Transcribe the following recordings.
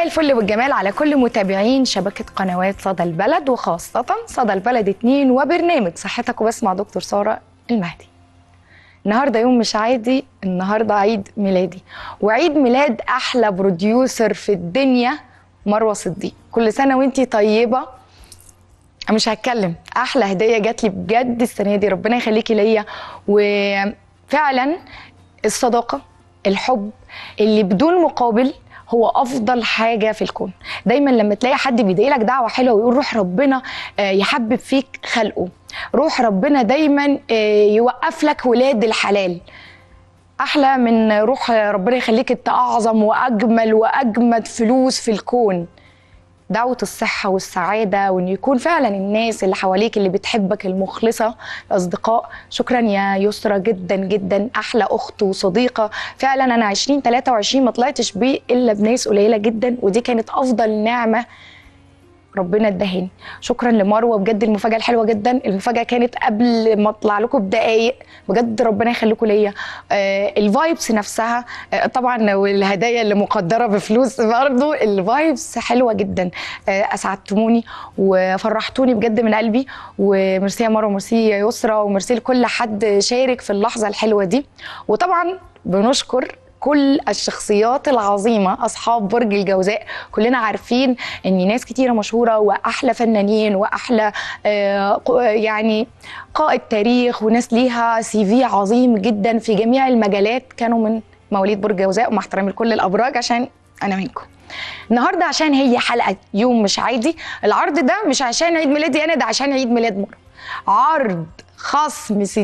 الفل والجمال على كل متابعين شبكة قنوات صدى البلد وخاصة صدى البلد اتنين وبرنامج صحتك وبس مع دكتور سارة المهدي النهاردة يوم مش عادي النهاردة عيد ميلادي وعيد ميلاد أحلى بروديوسر في الدنيا مروة صديق كل سنة وانتي طيبة أنا مش هتكلم أحلى هدية جات لي بجد السنة دي ربنا يخليكي ليا وفعلا الصداقة الحب اللي بدون مقابل هو افضل حاجه في الكون دايما لما تلاقي حد بيدعي لك دعوه حلوه ويقول روح ربنا آه، يحبب فيك خلقه روح ربنا دايما آه، يوقف لك ولاد الحلال احلى من روح ربنا يخليك انت اعظم واجمل واجمد فلوس في الكون دعوة الصحة والسعادة وإن يكون فعلا الناس اللي حواليك اللي بتحبك المخلصة الأصدقاء شكرا يا يسرى جدا جدا أحلى أخت وصديقة فعلا أنا 20 23 ما طلعتش بيه إلا بناس قليلة جدا ودي كانت أفضل نعمة ربنا ادهاني شكرا لمروه بجد المفاجاه الحلوه جدا المفاجاه كانت قبل ما اطلع لكم بدقايق بجد ربنا يخليكم ليا آه الفايبس نفسها آه طبعا والهدايا اللي مقدره بفلوس برضه الفايبس حلوه جدا آه اسعدتموني وفرحتوني بجد من قلبي وميرسي يا مروه وميرسي يا يسرا وميرسي لكل حد شارك في اللحظه الحلوه دي وطبعا بنشكر كل الشخصيات العظيمة أصحاب برج الجوزاء كلنا عارفين أن ناس كتيرة مشهورة وأحلى فنانين وأحلى آه، ق- يعني قائد تاريخ وناس ليها سي في عظيم جدا في جميع المجالات كانوا من مواليد برج الجوزاء ومع احترامي لكل الأبراج عشان أنا منكم النهارده عشان هي حلقه يوم مش عادي العرض ده مش عشان عيد ميلادي انا ده عشان عيد ميلاد مره عرض خصم 60%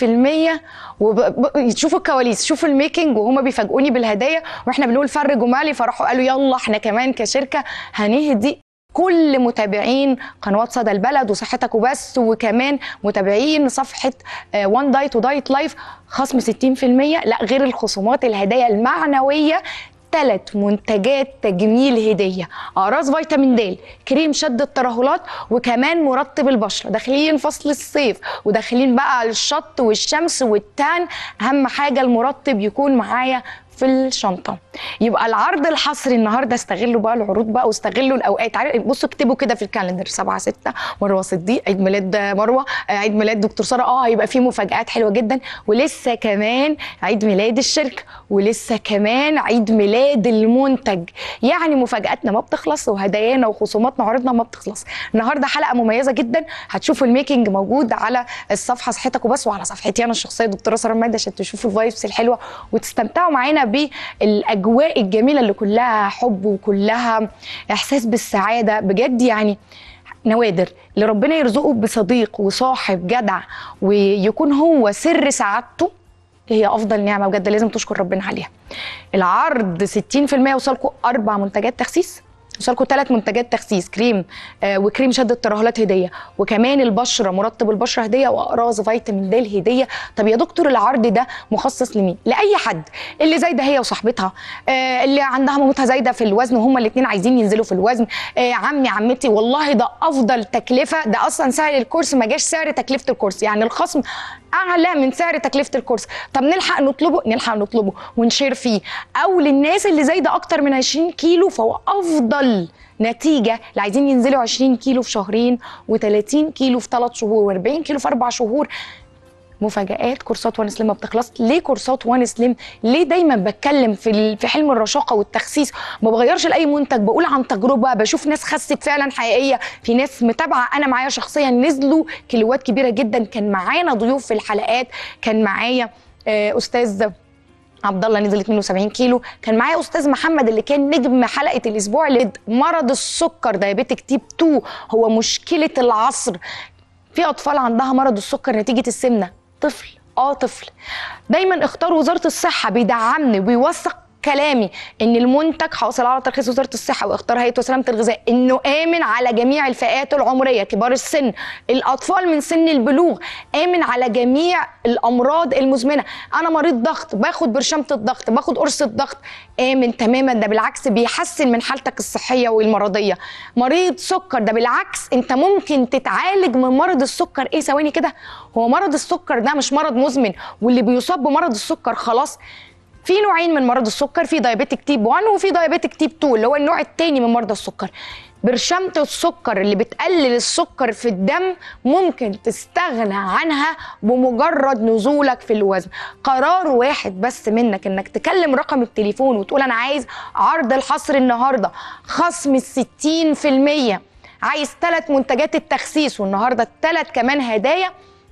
وشوفوا الكواليس شوفوا الميكنج وهما بيفاجئوني بالهدايا واحنا بنقول فرج ومالي فراحوا قالوا يلا احنا كمان كشركه هنهدي كل متابعين قنوات صدى البلد وصحتك وبس وكمان متابعين صفحه وان دايت ودايت لايف خصم 60% لا غير الخصومات الهدايا المعنويه ثلاث منتجات تجميل هديه اقراص فيتامين د كريم شد الترهلات وكمان مرطب البشره داخلين فصل الصيف وداخلين بقى الشط والشمس والتان اهم حاجه المرطب يكون معايا في الشنطه يبقى العرض الحصري النهارده استغلوا بقى العروض بقى واستغلوا الاوقات عارف- بصوا اكتبوا كده في الكالندر 7 6 مروه صديق عيد ميلاد مروه آه، عيد ميلاد دكتور ساره اه هيبقى فيه مفاجات حلوه جدا ولسه كمان عيد ميلاد الشركه ولسه كمان عيد ميلاد المنتج يعني مفاجاتنا ما بتخلص وهدايانا وخصوماتنا وعروضنا ما بتخلص النهارده حلقه مميزه جدا هتشوفوا الميكنج موجود على الصفحه صحتك وبس وعلى صفحتي انا الشخصيه دكتوره ساره مادة عشان تشوفوا الفايبس الحلوه وتستمتعوا معانا بالاجواء الجميله اللي كلها حب وكلها احساس بالسعاده بجد يعني نوادر اللي ربنا يرزقه بصديق وصاحب جدع ويكون هو سر سعادته هي افضل نعمه بجد لازم تشكر ربنا عليها العرض 60% يوصلكم اربع منتجات تخسيس يوصلكم ثلاث منتجات تخسيس كريم آه وكريم شد الترهلات هديه وكمان البشره مرطب البشره هديه واقراص فيتامين د هديه طب يا دكتور العرض ده مخصص لمين لاي حد اللي زايده هي وصاحبتها آه اللي عندها مامتها زايده في الوزن وهما الاثنين عايزين ينزلوا في الوزن آه عمي عمتي والله ده افضل تكلفه ده اصلا سعر الكورس ما جاش سعر تكلفه الكورس يعني الخصم اعلى من سعر تكلفه الكورس طب نلحق نطلبه نلحق نطلبه ونشير فيه او للناس اللي زايده اكتر من 20 كيلو فهو افضل نتيجه اللي عايزين ينزلوا 20 كيلو في شهرين و30 كيلو في 3 شهور و40 كيلو في 4 شهور مفاجآت كورسات وان سليم ما بتخلص ليه كورسات وان سليم ليه دايما بتكلم في ال- في حلم الرشاقه والتخسيس ما بغيرش لاي منتج بقول عن تجربه بشوف ناس خست فعلا حقيقيه في ناس متابعه انا معايا شخصيا نزلوا كيلوات كبيره جدا كان معانا ضيوف في الحلقات كان معايا آه، استاذ عبد الله نزل 72 كيلو كان معايا استاذ محمد اللي كان نجم حلقه الاسبوع اللي مرض السكر دايابيتك تيب 2 هو مشكله العصر في اطفال عندها مرض السكر نتيجه السمنه طفل اه طفل دايما اختاروا وزاره الصحه بيدعمني وبيوثق كلامي ان المنتج حاصل على ترخيص وزاره الصحه واختار هيئه وسلامه الغذاء انه امن على جميع الفئات العمريه كبار السن الاطفال من سن البلوغ امن على جميع الامراض المزمنه انا مريض ضغط باخد برشامه الضغط باخد قرص الضغط امن تماما ده بالعكس بيحسن من حالتك الصحيه والمرضيه مريض سكر ده بالعكس انت ممكن تتعالج من مرض السكر ايه ثواني كده هو مرض السكر ده مش مرض مزمن واللي بيصاب بمرض السكر خلاص في نوعين من مرض السكر في دايابيتك تيب 1 وفي دايابيتك تيب 2 اللي هو النوع الثاني من مرضى السكر برشامة السكر اللي بتقلل السكر في الدم ممكن تستغنى عنها بمجرد نزولك في الوزن قرار واحد بس منك انك تكلم رقم التليفون وتقول انا عايز عرض الحصر النهارده خصم الستين في المية عايز ثلاث منتجات التخسيس والنهارده الثلاث كمان هدايا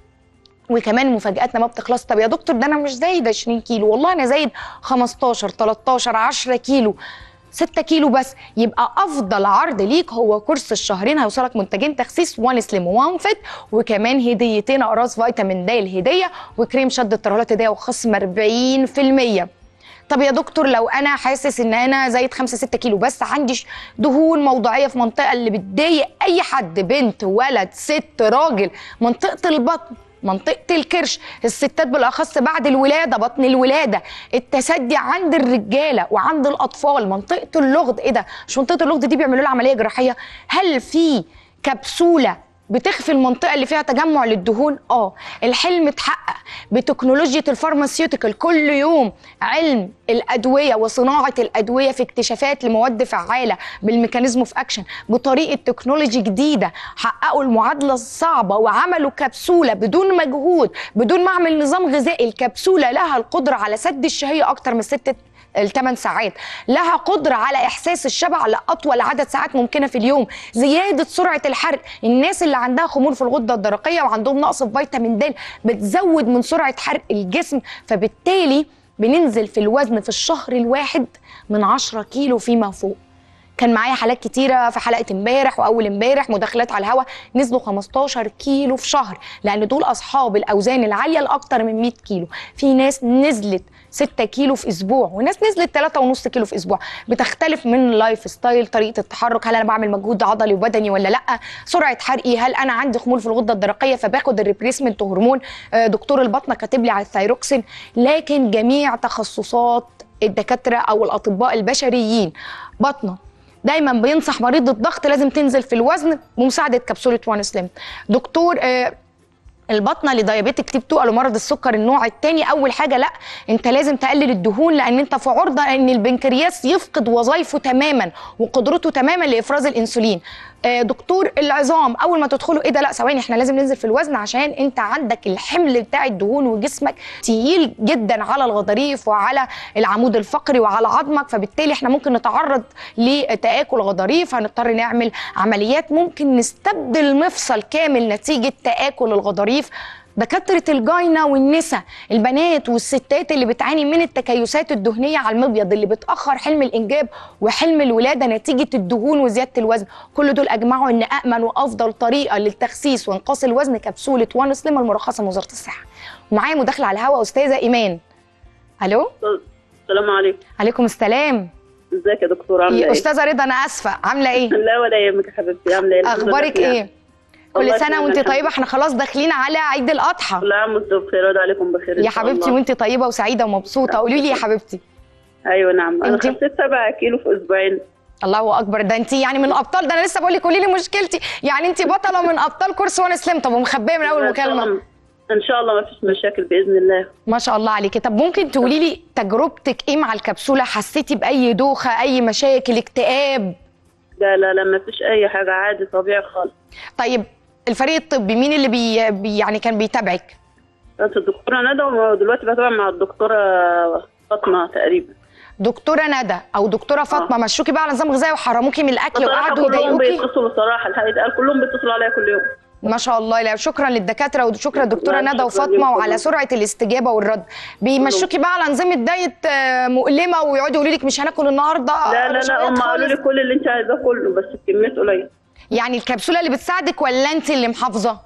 وكمان مفاجاتنا ما بتخلص طب يا دكتور ده انا مش زايد 20 كيلو والله انا زايد 15 13 10 كيلو 6 كيلو بس يبقى افضل عرض ليك هو كورس الشهرين هيوصلك منتجين تخسيس وان سليم وان فيت وكمان هديتين اقراص فيتامين د الهديه وكريم شد الترهلات هديه وخصم 40% طب يا دكتور لو انا حاسس ان انا زايد 5 6 كيلو بس عندي دهون موضعيه في منطقه اللي بتضايق اي حد بنت ولد ست راجل منطقه البطن منطقة الكرش الستات بالأخص بعد الولادة بطن الولادة التسدي عند الرجالة وعند الأطفال منطقة اللغد إيه ده مش منطقة اللغد دي بيعملوا لها عملية جراحية هل في كبسولة بتخفي المنطقة اللي فيها تجمع للدهون؟ اه الحلم اتحقق بتكنولوجيا الفارماسيوتيكال كل يوم علم الأدوية وصناعة الأدوية في اكتشافات لمواد فعالة بالميكانيزم في أكشن بطريقة تكنولوجي جديدة حققوا المعادلة الصعبة وعملوا كبسولة بدون مجهود بدون ما أعمل نظام غذائي الكبسولة لها القدرة على سد الشهية أكتر من ستة الثمان ساعات لها قدرة على إحساس الشبع لأطول عدد ساعات ممكنة في اليوم زيادة سرعة الحرق الناس اللي عندها خمول في الغدة الدرقية وعندهم نقص في فيتامين د بتزود من سرعة حرق الجسم فبالتالي بننزل في الوزن في الشهر الواحد من 10 كيلو فيما فوق كان معايا حالات كتيرة في حلقة امبارح وأول امبارح مداخلات على الهوا نزلوا 15 كيلو في شهر لأن دول أصحاب الأوزان العالية لأكتر من 100 كيلو في ناس نزلت 6 كيلو في اسبوع وناس نزلت 3.5 كيلو في اسبوع بتختلف من لايف ستايل طريقه التحرك هل انا بعمل مجهود عضلي وبدني ولا لا سرعه حرقي هل انا عندي خمول في الغده الدرقيه فباخد الريبريسمنت هرمون آه، دكتور البطنه كاتب لي على الثايروكسين لكن جميع تخصصات الدكاتره او الاطباء البشريين بطنه دايما بينصح مريض الضغط لازم تنزل في الوزن بمساعده كبسوله وان سليم دكتور آه، البطنه لديابيتك تيب 2 او مرض السكر النوع الثاني اول حاجه لا انت لازم تقلل الدهون لان انت في عرضه ان البنكرياس يفقد وظائفه تماما وقدرته تماما لافراز الانسولين آه، دكتور العظام اول ما تدخلوا ايه ده لا ثواني احنا لازم ننزل في الوزن عشان انت عندك الحمل بتاع الدهون وجسمك تقيل جدا على الغضاريف وعلى العمود الفقري وعلى عظمك فبالتالي احنا ممكن نتعرض لتاكل غضاريف هنضطر نعمل عمليات ممكن نستبدل مفصل كامل نتيجه تاكل الغضاريف دكاترة الجاينة والنساء البنات والستات اللي بتعاني من التكيسات الدهنية على المبيض اللي بتأخر حلم الإنجاب وحلم الولادة نتيجة الدهون وزيادة الوزن كل دول أجمعوا أن أأمن وأفضل طريقة للتخسيس وإنقاص الوزن كبسولة وان سليم المرخصة من وزارة الصحة ومعايا مداخلة على الهواء أستاذة إيمان ألو السلام عليكم عليكم السلام ازيك يا دكتور عامله يا ايه؟ أستاذة رضا أنا آسفة عاملة إيه؟ لا ولا يهمك يا حبيبتي عامله ايه؟ الحمد لله أخبارك بخير. إيه؟ كل الله سنة يسلمك وأنت الحمد طيبة احنا خلاص داخلين على عيد الأضحى كل عام وانتم بخير وعد عليكم بخير إن يا شاء حبيبتي الله. وأنت طيبة وسعيدة ومبسوطة قولي لي يا حبيبتي ايوه نعم انا انتي؟ خسيت 7 كيلو في اسبوعين الله اكبر ده انت يعني من ابطال ده انا لسه بقول لك قولي لي مشكلتي يعني انت بطله من ابطال كورس وان سليم طب ومخبيه من اول إن شاء مكالمه الله- ان شاء الله ما فيش مشاكل باذن الله ما شاء الله عليكي طب ممكن تقولي لي تجربتك ايه مع الكبسوله حسيتي باي دوخه اي مشاكل اكتئاب لا لا لا ما فيش اي حاجه عادي طبيعي خالص طيب الفريق الطبي مين اللي بي بي- يعني كان بيتابعك كانت الدكتوره ندى ودلوقتي بتابع مع الدكتوره فاطمه تقريبا دكتوره ندى او دكتوره فاطمه مشوكي بقى على نظام غذائي وحرموكي من الاكل بصراحه وقعدوا كلهم يضايقوكي بيتصلوا صراحه الحقيقه اتقال كلهم بيتصلوا عليا كل يوم ما شاء الله لا شكرا للدكاتره وشكرا دكتوره لا، ندى شكراً وفاطمه ليكم. وعلى سرعه الاستجابه والرد بيمشوكي بقى على نظام الدايت آه، مؤلمه ويقعدوا يقولوا لك مش هناكل النهارده لا لا لا نشويات هم قالوا لي خالص. كل اللي انت عايزاه كله بس بكميات قليله يعني الكبسوله اللي بتساعدك ولا انت اللي محافظه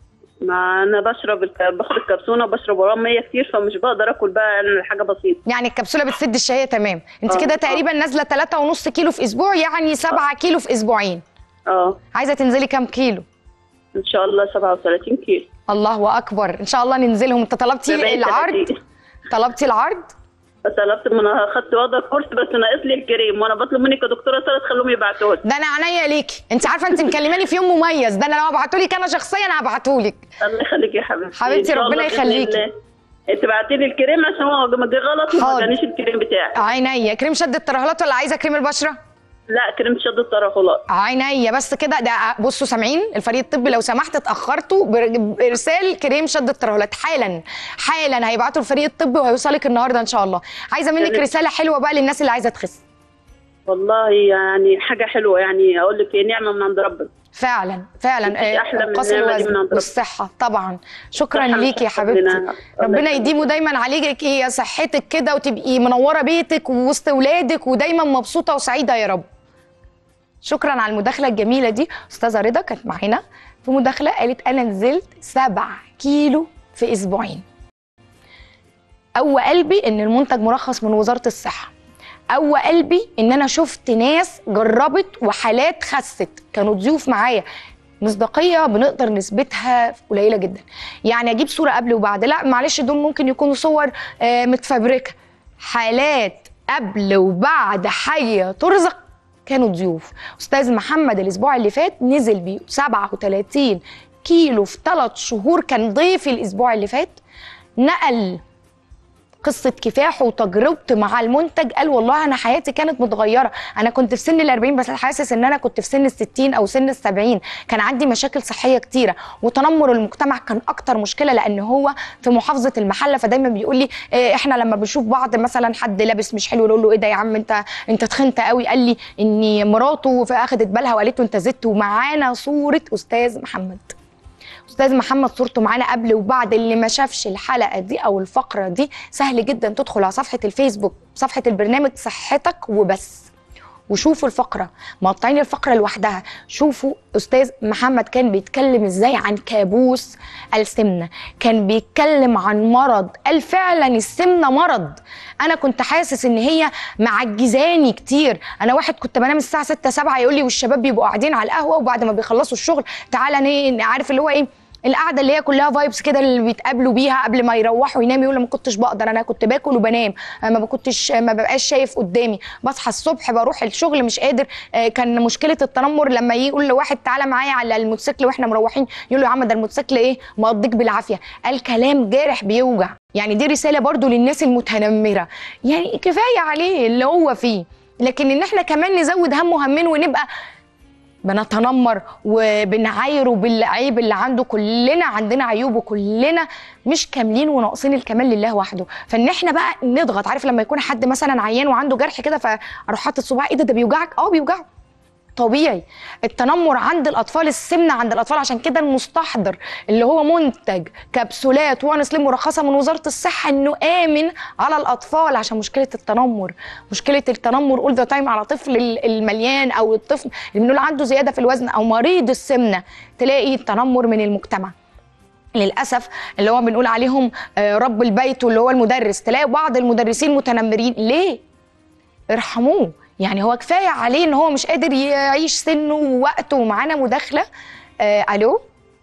ما انا بشرب الك... باخد الكبسونه وبشرب وراها ميه كتير فمش بقدر اكل بقى انا حاجه بسيطه يعني الكبسوله بتسد الشهيه تمام انت آه، كده آه. تقريبا نازله 3.5 كيلو في اسبوع يعني 7 كيلو في اسبوعين اه عايزه تنزلي كام كيلو ان شاء الله 37 كيلو الله اكبر ان شاء الله ننزلهم انت طلبتي ببقى العرض 30. طلبتي العرض طلبت من اخدت وضع كورس بس ناقص لي الكريم وانا بطلب منك يا دكتوره ساره تخليهم يبعتوا لي ده انا عينيا ليكي انت عارفه انت مكلماني في يوم مميز ده انا لو ابعته لك انا شخصيا هبعته لك الله يخليك يا حبيبتي حبيبتي إن شاء ربنا الله بإذن يخليكي. الله. تبعتي لي الكريم عشان هو ما جه غلط وما حاضر. جانيش الكريم بتاعي عينيا كريم شد الترهلات ولا عايزه كريم البشره لا كريم شد الترهلات عينيا بس كده ده بصوا سامعين الفريق الطبي لو سمحت اتاخرتوا بر- بارسال كريم شد الترهلات حالا حالا هيبعتوا الفريق الطبي وهيوصلك النهارده ان شاء الله عايزه منك تمام. رساله حلوه بقى للناس اللي عايزه تخس والله يعني حاجه حلوه يعني اقول لك إيه، نعمه من عند ربنا فعلا فعلا مفيش آه، أحلى من قصر النعمة دي الوزن من عند ربنا. والصحه طبعا شكرا صحة ليكي يا وصحة حبيبتي ربنا. الله ربنا يخليك. يديمه دايما عليك ايه صحتك كده وتبقي منوره بيتك ووسط ولادك ودايما مبسوطه وسعيده يا رب شكرا على المداخله الجميله دي استاذه رضا كانت معانا في مداخله قالت انا نزلت سبع كيلو في اسبوعين قوى قلبي ان المنتج مرخص من وزاره الصحه قوى قلبي ان انا شفت ناس جربت وحالات خست كانوا ضيوف معايا مصداقيه بنقدر نثبتها قليله جدا يعني اجيب صوره قبل وبعد لا معلش دول ممكن يكونوا صور آه، متفبركه حالات قبل وبعد حيه ترزق كانوا ضيوف استاذ محمد الاسبوع اللي فات نزل بيه 37 كيلو في ثلاث شهور كان ضيفي الاسبوع اللي فات نقل قصه كفاحه وتجربته مع المنتج قال والله انا حياتي كانت متغيره انا كنت في سن ال 40 بس حاسس ان انا كنت في سن ال 60 او سن ال 70 كان عندي مشاكل صحيه كتيره وتنمر المجتمع كان اكتر مشكله لان هو في محافظه المحله فدايما بيقول لي إيه احنا لما بنشوف بعض مثلا حد لابس مش حلو نقول له ايه ده يا عم انت انت تخنت قوي قال لي ان مراته اخذت بالها وقالت له انت زدت ومعانا صوره استاذ محمد استاذ محمد صورته معانا قبل وبعد اللي ما شافش الحلقه دي او الفقره دي سهل جدا تدخل على صفحه الفيسبوك صفحه البرنامج صحتك وبس وشوفوا الفقره مقطعين الفقره لوحدها شوفوا استاذ محمد كان بيتكلم ازاي عن كابوس السمنه كان بيتكلم عن مرض قال فعلا السمنه مرض انا كنت حاسس ان هي معجزاني كتير انا واحد كنت بنام الساعه 6 7 يقول لي والشباب بيبقوا قاعدين على القهوه وبعد ما بيخلصوا الشغل تعالى ن- عارف اللي هو ايه القعده اللي هي كلها فايبس كده اللي بيتقابلوا بيها قبل ما يروحوا يناموا يقول ما كنتش بقدر انا كنت باكل وبنام آه، ما كنتش ما ببقاش شايف قدامي بصحى الصبح بروح الشغل مش قادر آه، كان مشكله التنمر لما يجي يقول لواحد تعالى معايا على الموتوسيكل واحنا مروحين يقول له يا عم ده الموتوسيكل ايه مقضيك بالعافيه قال كلام جارح بيوجع يعني دي رساله برضو للناس المتنمره يعني كفايه عليه اللي هو فيه لكن ان احنا كمان نزود هم وهمين ونبقى بنتنمر وبنعايره بالعيب اللي عنده كلنا عندنا عيوب وكلنا مش كاملين وناقصين الكمال لله وحده فان احنا بقى نضغط عارف لما يكون حد مثلا عيان وعنده جرح كده فاروح حاطط صباعي ايه ده ده بيوجعك اه بيوجعه طبيعي التنمر عند الاطفال السمنه عند الاطفال عشان كده المستحضر اللي هو منتج كبسولات وان سليم مرخصه من وزاره الصحه انه امن على الاطفال عشان مشكله التنمر مشكله التنمر اول ذا تايم على طفل ال- المليان او الطفل اللي بنقول عنده زياده في الوزن او مريض السمنه تلاقي التنمر من المجتمع للاسف اللي هو بنقول عليهم آه، رب البيت واللي هو المدرس تلاقي بعض المدرسين متنمرين ليه ارحموه يعني هو كفايه عليه ان هو مش قادر يعيش سنه ووقته ومعانا مداخله آه الو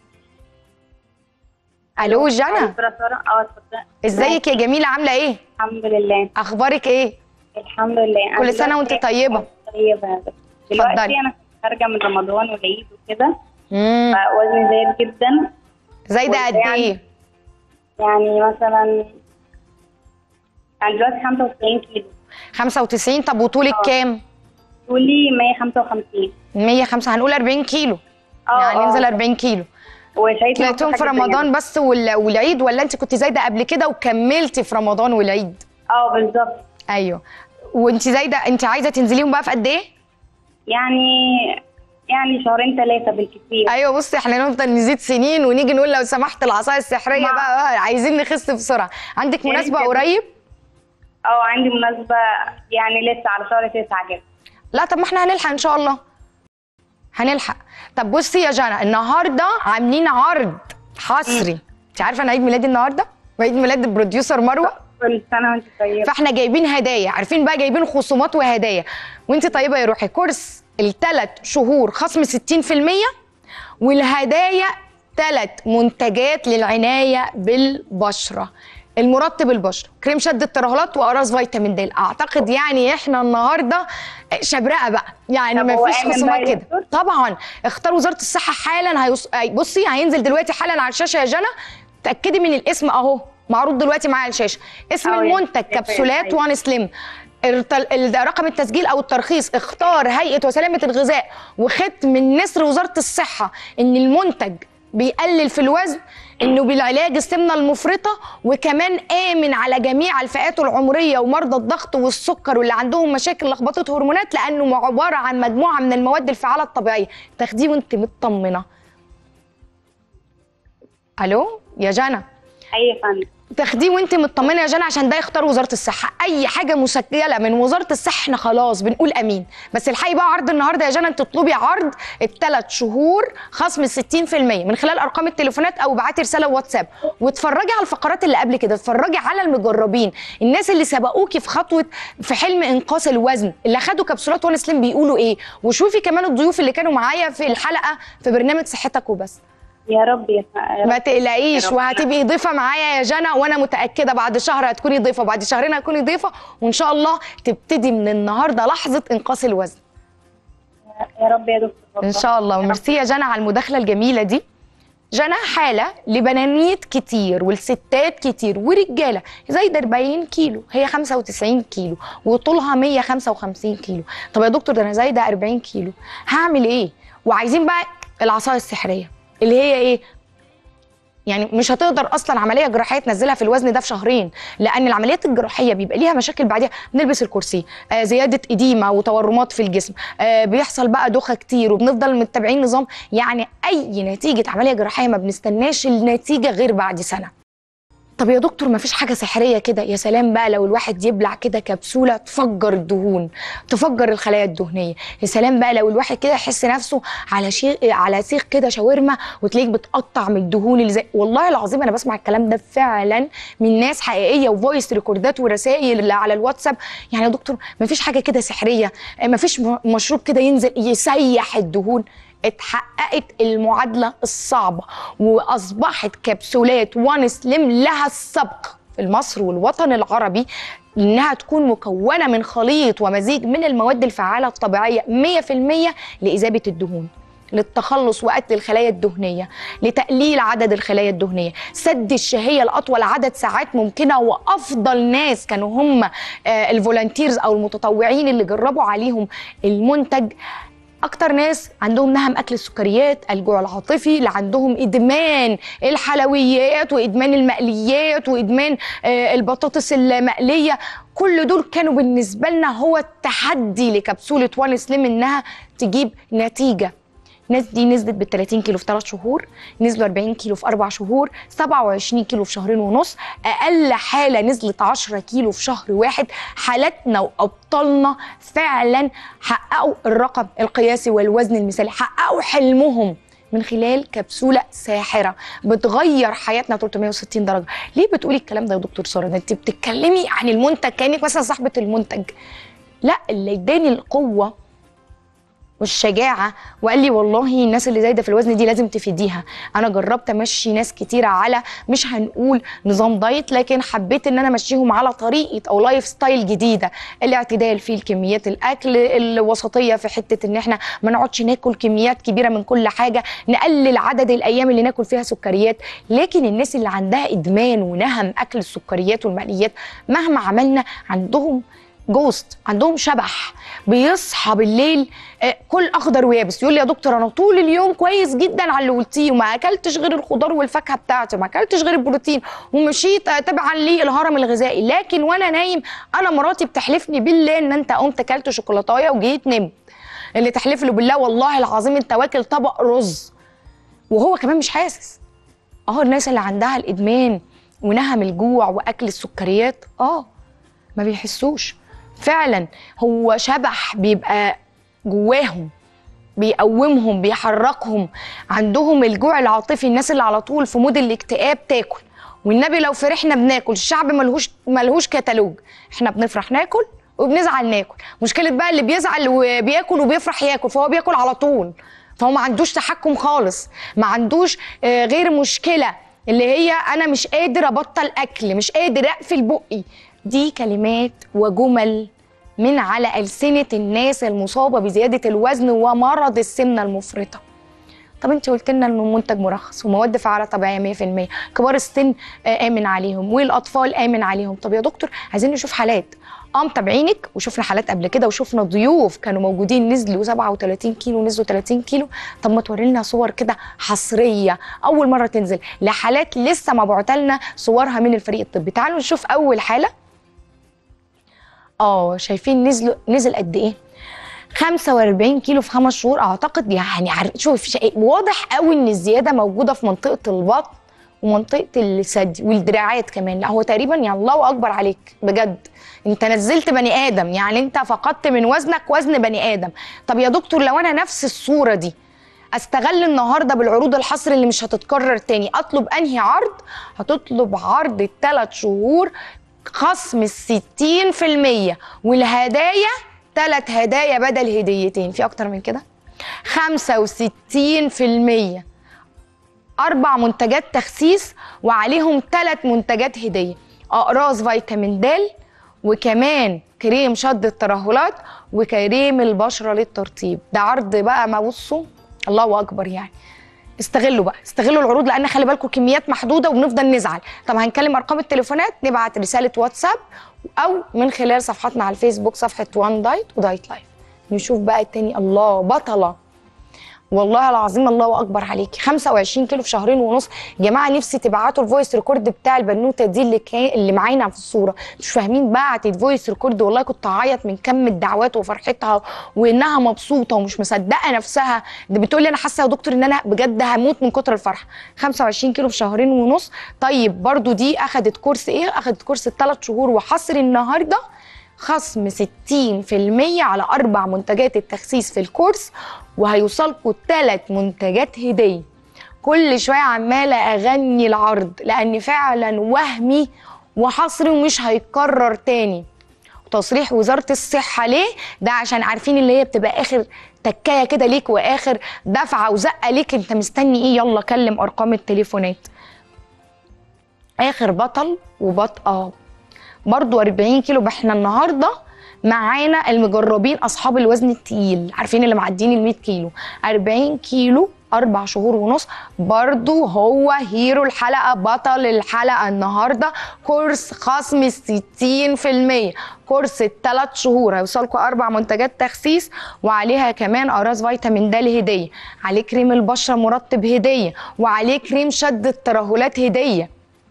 الو جنى اه اتفضل ازيك يا جميله عامله ايه الحمد لله اخبارك ايه الحمد لله أنا كل سنه وانت دلوقتي- طيبه طيبه يا بس. اتفضلي. دلوقتي انا كنت خارجه من رمضان والعيد وكده امم فوزني زايد جدا زايده قد ايه يعني مثلا يعني دلوقتي 95 كيلو 95 طب وطولك اه. كام طولي 155 105 هنقول 40 كيلو اه يعني اه. ننزل 40 كيلو وشايفه طلعتهم في حاجة زي رمضان كده. بس وال- والعيد ولا انت كنت زايده قبل كده وكملتي في رمضان والعيد اه بالظبط ايوه وانت زايده انت عايزه تنزليهم بقى في قد ايه يعني يعني شهرين ثلاثه بالكثير ايوه بصي احنا نفضل نزيد سنين ونيجي نقول لو سمحت العصايه السحريه ما- بقى, بقى عايزين نخس بسرعه عندك يا ريت مناسبه كده. قريب اه عندي مناسبه يعني لسه على شهر تسعة كده لا طب ما احنا هنلحق ان شاء الله هنلحق طب بصي يا جنى النهارده عاملين عرض حصري انت عارفه انا عيد ميلادي النهارده وعيد ميلاد البروديوسر مروه كل سنه وانت طيبه فاحنا جايبين هدايا عارفين بقى جايبين خصومات وهدايا وانت طيبه يا روحي كورس الثلاث شهور خصم 60% والهدايا ثلاث منتجات للعنايه بالبشره المرطب البشره كريم شد الترهلات واقراص فيتامين د اعتقد يعني احنا النهارده شبرقه بقى يعني طب ما هو فيش آمن بقى خصومات يا كده دكتور؟ طبعا اختار وزاره الصحه حالا هيص... بصي هينزل دلوقتي حالا على الشاشه يا جنى تاكدي من الاسم اهو معروض دلوقتي معايا على الشاشه اسم أه، المنتج يعني كبسولات أيوة. وان سليم التل- ال- رقم التسجيل او الترخيص اختار هيئه وسلامه الغذاء وختم من نسر وزاره الصحه ان المنتج بيقلل في الوزن انه بالعلاج السمنه المفرطه وكمان امن على جميع الفئات العمريه ومرضى الضغط والسكر واللي عندهم مشاكل لخبطه هرمونات لانه عباره عن مجموعه من المواد الفعاله الطبيعيه تاخديه وانت مطمنه الو يا جنى اي يا فندم تاخديه وانت مطمنه يا جنى عشان ده يختار وزاره الصحه اي حاجه مسجله من وزاره الصحه احنا خلاص بنقول امين بس الحقي بقى عرض النهارده يا جنى انت تطلبي عرض الثلاث شهور خصم 60% من خلال ارقام التليفونات او ابعتي رساله واتساب واتفرجي على الفقرات اللي قبل كده اتفرجي على المجربين الناس اللي سبقوكي في خطوه في حلم انقاص الوزن اللي خدوا كبسولات وان سليم بيقولوا ايه وشوفي كمان الضيوف اللي كانوا معايا في الحلقه في برنامج صحتك وبس يا رب يا ف- يا ما رب. تقلقيش يا رب. وهتبقي ضيفه معايا يا جنى وانا متاكده بعد شهر هتكوني ضيفه بعد شهرين هتكوني ضيفه وان شاء الله تبتدي من النهارده لحظه انقاص الوزن يا رب يا دكتور والله. ان شاء الله وميرسي يا جنى على المداخله الجميله دي جنى حاله لبنانيت كتير والستات كتير ورجاله زايده 40 كيلو هي 95 كيلو وطولها 155 كيلو طب يا دكتور ده انا زايده 40 كيلو هعمل ايه وعايزين بقى العصايه السحريه اللي هي ايه يعني مش هتقدر اصلا عمليه جراحيه تنزلها في الوزن ده في شهرين لان العمليات الجراحيه بيبقى ليها مشاكل بعديها بنلبس الكرسي آه زياده اديمه وتورمات في الجسم آه بيحصل بقى دوخه كتير وبنفضل متبعين نظام يعني اي نتيجه عمليه جراحيه ما بنستناش النتيجه غير بعد سنه طب يا دكتور ما فيش حاجه سحريه كده يا سلام بقى لو الواحد يبلع كده كبسوله تفجر الدهون تفجر الخلايا الدهنيه يا سلام بقى لو الواحد كده يحس نفسه على شيء على سيخ كده شاورما وتلاقيك بتقطع من الدهون اللي زي والله العظيم انا بسمع الكلام ده فعلا من ناس حقيقيه وفويس ريكوردات ورسائل اللي على الواتساب يعني يا دكتور ما فيش حاجه كده سحريه ما فيش م- مشروب كده ينزل يسيح الدهون اتحققت المعادله الصعبه واصبحت كبسولات وان سليم لها السبق في مصر والوطن العربي انها تكون مكونه من خليط ومزيج من المواد الفعاله الطبيعيه 100% لاذابه الدهون للتخلص وقتل الخلايا الدهنيه لتقليل عدد الخلايا الدهنيه سد الشهيه لاطول عدد ساعات ممكنه وافضل ناس كانوا هم آه، الفولنتيرز او المتطوعين اللي جربوا عليهم المنتج اكتر ناس عندهم نهم اكل السكريات الجوع العاطفي اللي عندهم ادمان الحلويات وادمان المقليات وادمان آه، البطاطس المقليه كل دول كانوا بالنسبه لنا هو التحدي لكبسوله وان سليم انها تجيب نتيجه الناس دي نزلت بال 30 كيلو في 3 شهور نزلوا 40 كيلو في 4 شهور 27 كيلو في شهرين ونص اقل حاله نزلت 10 كيلو في شهر واحد حالاتنا وابطالنا فعلا حققوا الرقم القياسي والوزن المثالي حققوا حلمهم من خلال كبسوله ساحره بتغير حياتنا 360 درجه ليه بتقولي الكلام ده يا دكتور ساره ده انت بتتكلمي عن المنتج كانك مثلا صاحبه المنتج لا اللي اداني القوه والشجاعه وقال لي والله الناس اللي زايده في الوزن دي لازم تفيديها انا جربت امشي ناس كتيره على مش هنقول نظام دايت لكن حبيت ان انا امشيهم على طريقه او لايف ستايل جديده الاعتدال في الكميات الاكل الوسطيه في حته ان احنا ما نقعدش ناكل كميات كبيره من كل حاجه نقلل عدد الايام اللي ناكل فيها سكريات لكن الناس اللي عندها ادمان ونهم اكل السكريات والمقليات مهما عملنا عندهم جوست عندهم شبح بيصحى بالليل آه، كل اخضر ويابس يقول لي يا دكتور انا طول اليوم كويس جدا على اللي قلتيه وما اكلتش غير الخضار والفاكهه بتاعتي وما اكلتش غير البروتين ومشيت آه، تبعا للهرم الغذائي لكن وانا نايم انا مراتي بتحلفني بالله ان انت قمت اكلت شوكولاتايه وجيت نمت اللي تحلف له بالله والله العظيم انت واكل طبق رز وهو كمان مش حاسس اه الناس اللي عندها الادمان ونهم الجوع واكل السكريات اه ما بيحسوش فعلا هو شبح بيبقى جواهم بيقومهم بيحركهم عندهم الجوع العاطفي الناس اللي على طول في مود الاكتئاب تاكل والنبي لو فرحنا بناكل الشعب ملهوش ملهوش كتالوج احنا بنفرح ناكل وبنزعل ناكل مشكله بقى اللي بيزعل وبياكل وبيفرح ياكل فهو بياكل على طول فهو ما عندوش تحكم خالص ما عندوش آه، غير مشكله اللي هي انا مش قادر ابطل اكل مش قادر اقفل بقي دي كلمات وجمل من على ألسنة الناس المصابة بزيادة الوزن ومرض السمنة المفرطة طب انت قلت لنا انه منتج مرخص ومواد فعاله طبيعيه 100% كبار السن آه، امن عليهم والاطفال امن عليهم طب يا دكتور عايزين نشوف حالات اه متابعينك وشفنا حالات قبل كده وشفنا ضيوف كانوا موجودين نزلوا 37 كيلو نزلوا 30 كيلو طب ما توري لنا صور كده حصريه اول مره تنزل لحالات لسه ما بعتلنا صورها من الفريق الطبي تعالوا نشوف اول حاله اه شايفين نزلوا نزل قد ايه 45 كيلو في خمس شهور اعتقد يعني عر- شوف شيء واضح قوي ان الزياده موجوده في منطقه البطن ومنطقه الثدي والدراعات كمان لا هو تقريبا يعني الله اكبر عليك بجد انت نزلت بني ادم يعني انت فقدت من وزنك وزن بني ادم طب يا دكتور لو انا نفس الصوره دي استغل النهارده بالعروض الحصر اللي مش هتتكرر تاني اطلب انهي عرض هتطلب عرض الثلاث شهور خصم الستين في المية والهدايا ثلاث هدايا بدل هديتين في اكتر من كده خمسة وستين في المية أربع منتجات تخسيس وعليهم ثلاث منتجات هدية أقراص فيتامين د وكمان كريم شد الترهلات وكريم البشرة للترطيب ده عرض بقى ما بصوا الله أكبر يعني استغلوا بقى استغلوا العروض لان خلي بالكم كميات محدوده وبنفضل نزعل طب هنكلم ارقام التليفونات نبعت رساله واتساب او من خلال صفحاتنا على الفيسبوك صفحه وان دايت ودايت لايف نشوف بقى التاني الله بطله والله العظيم الله اكبر عليكي 25 كيلو في شهرين ونص يا جماعه نفسي تبعتوا الفويس ريكورد بتاع البنوته دي اللي كان اللي معانا في الصوره مش فاهمين بعتت فويس ريكورد والله كنت هعيط من كم الدعوات وفرحتها وانها مبسوطه ومش مصدقه نفسها ده بتقول لي انا حاسه يا دكتور ان انا بجد هموت من كتر الفرحه 25 كيلو في شهرين ونص طيب برضو دي اخدت كورس ايه اخدت كورس الثلاث شهور وحصري النهارده خصم 60% على أربع منتجات التخسيس في الكورس وهيوصلكوا ثلاث منتجات هدية كل شوية عمالة أغني العرض لأن فعلا وهمي وحصري ومش هيتكرر تاني تصريح وزارة الصحة ليه؟ ده عشان عارفين اللي هي بتبقى آخر تكاية كده ليك وآخر دفعة وزقة ليك أنت مستني إيه يلا كلم أرقام التليفونات آخر بطل وبط آه برضو 40 كيلو احنا النهارده معانا المجربين اصحاب الوزن التقيل عارفين اللي معديين ال 100 كيلو 40 كيلو اربع شهور ونص برضو هو هيرو الحلقه بطل الحلقه النهارده كورس خصم 60% كورس الثلاث شهور هيوصلكوا اربع منتجات تخسيس وعليها كمان اقراص فيتامين د هديه عليه كريم البشره مرطب هديه وعليه كريم شد الترهلات هديه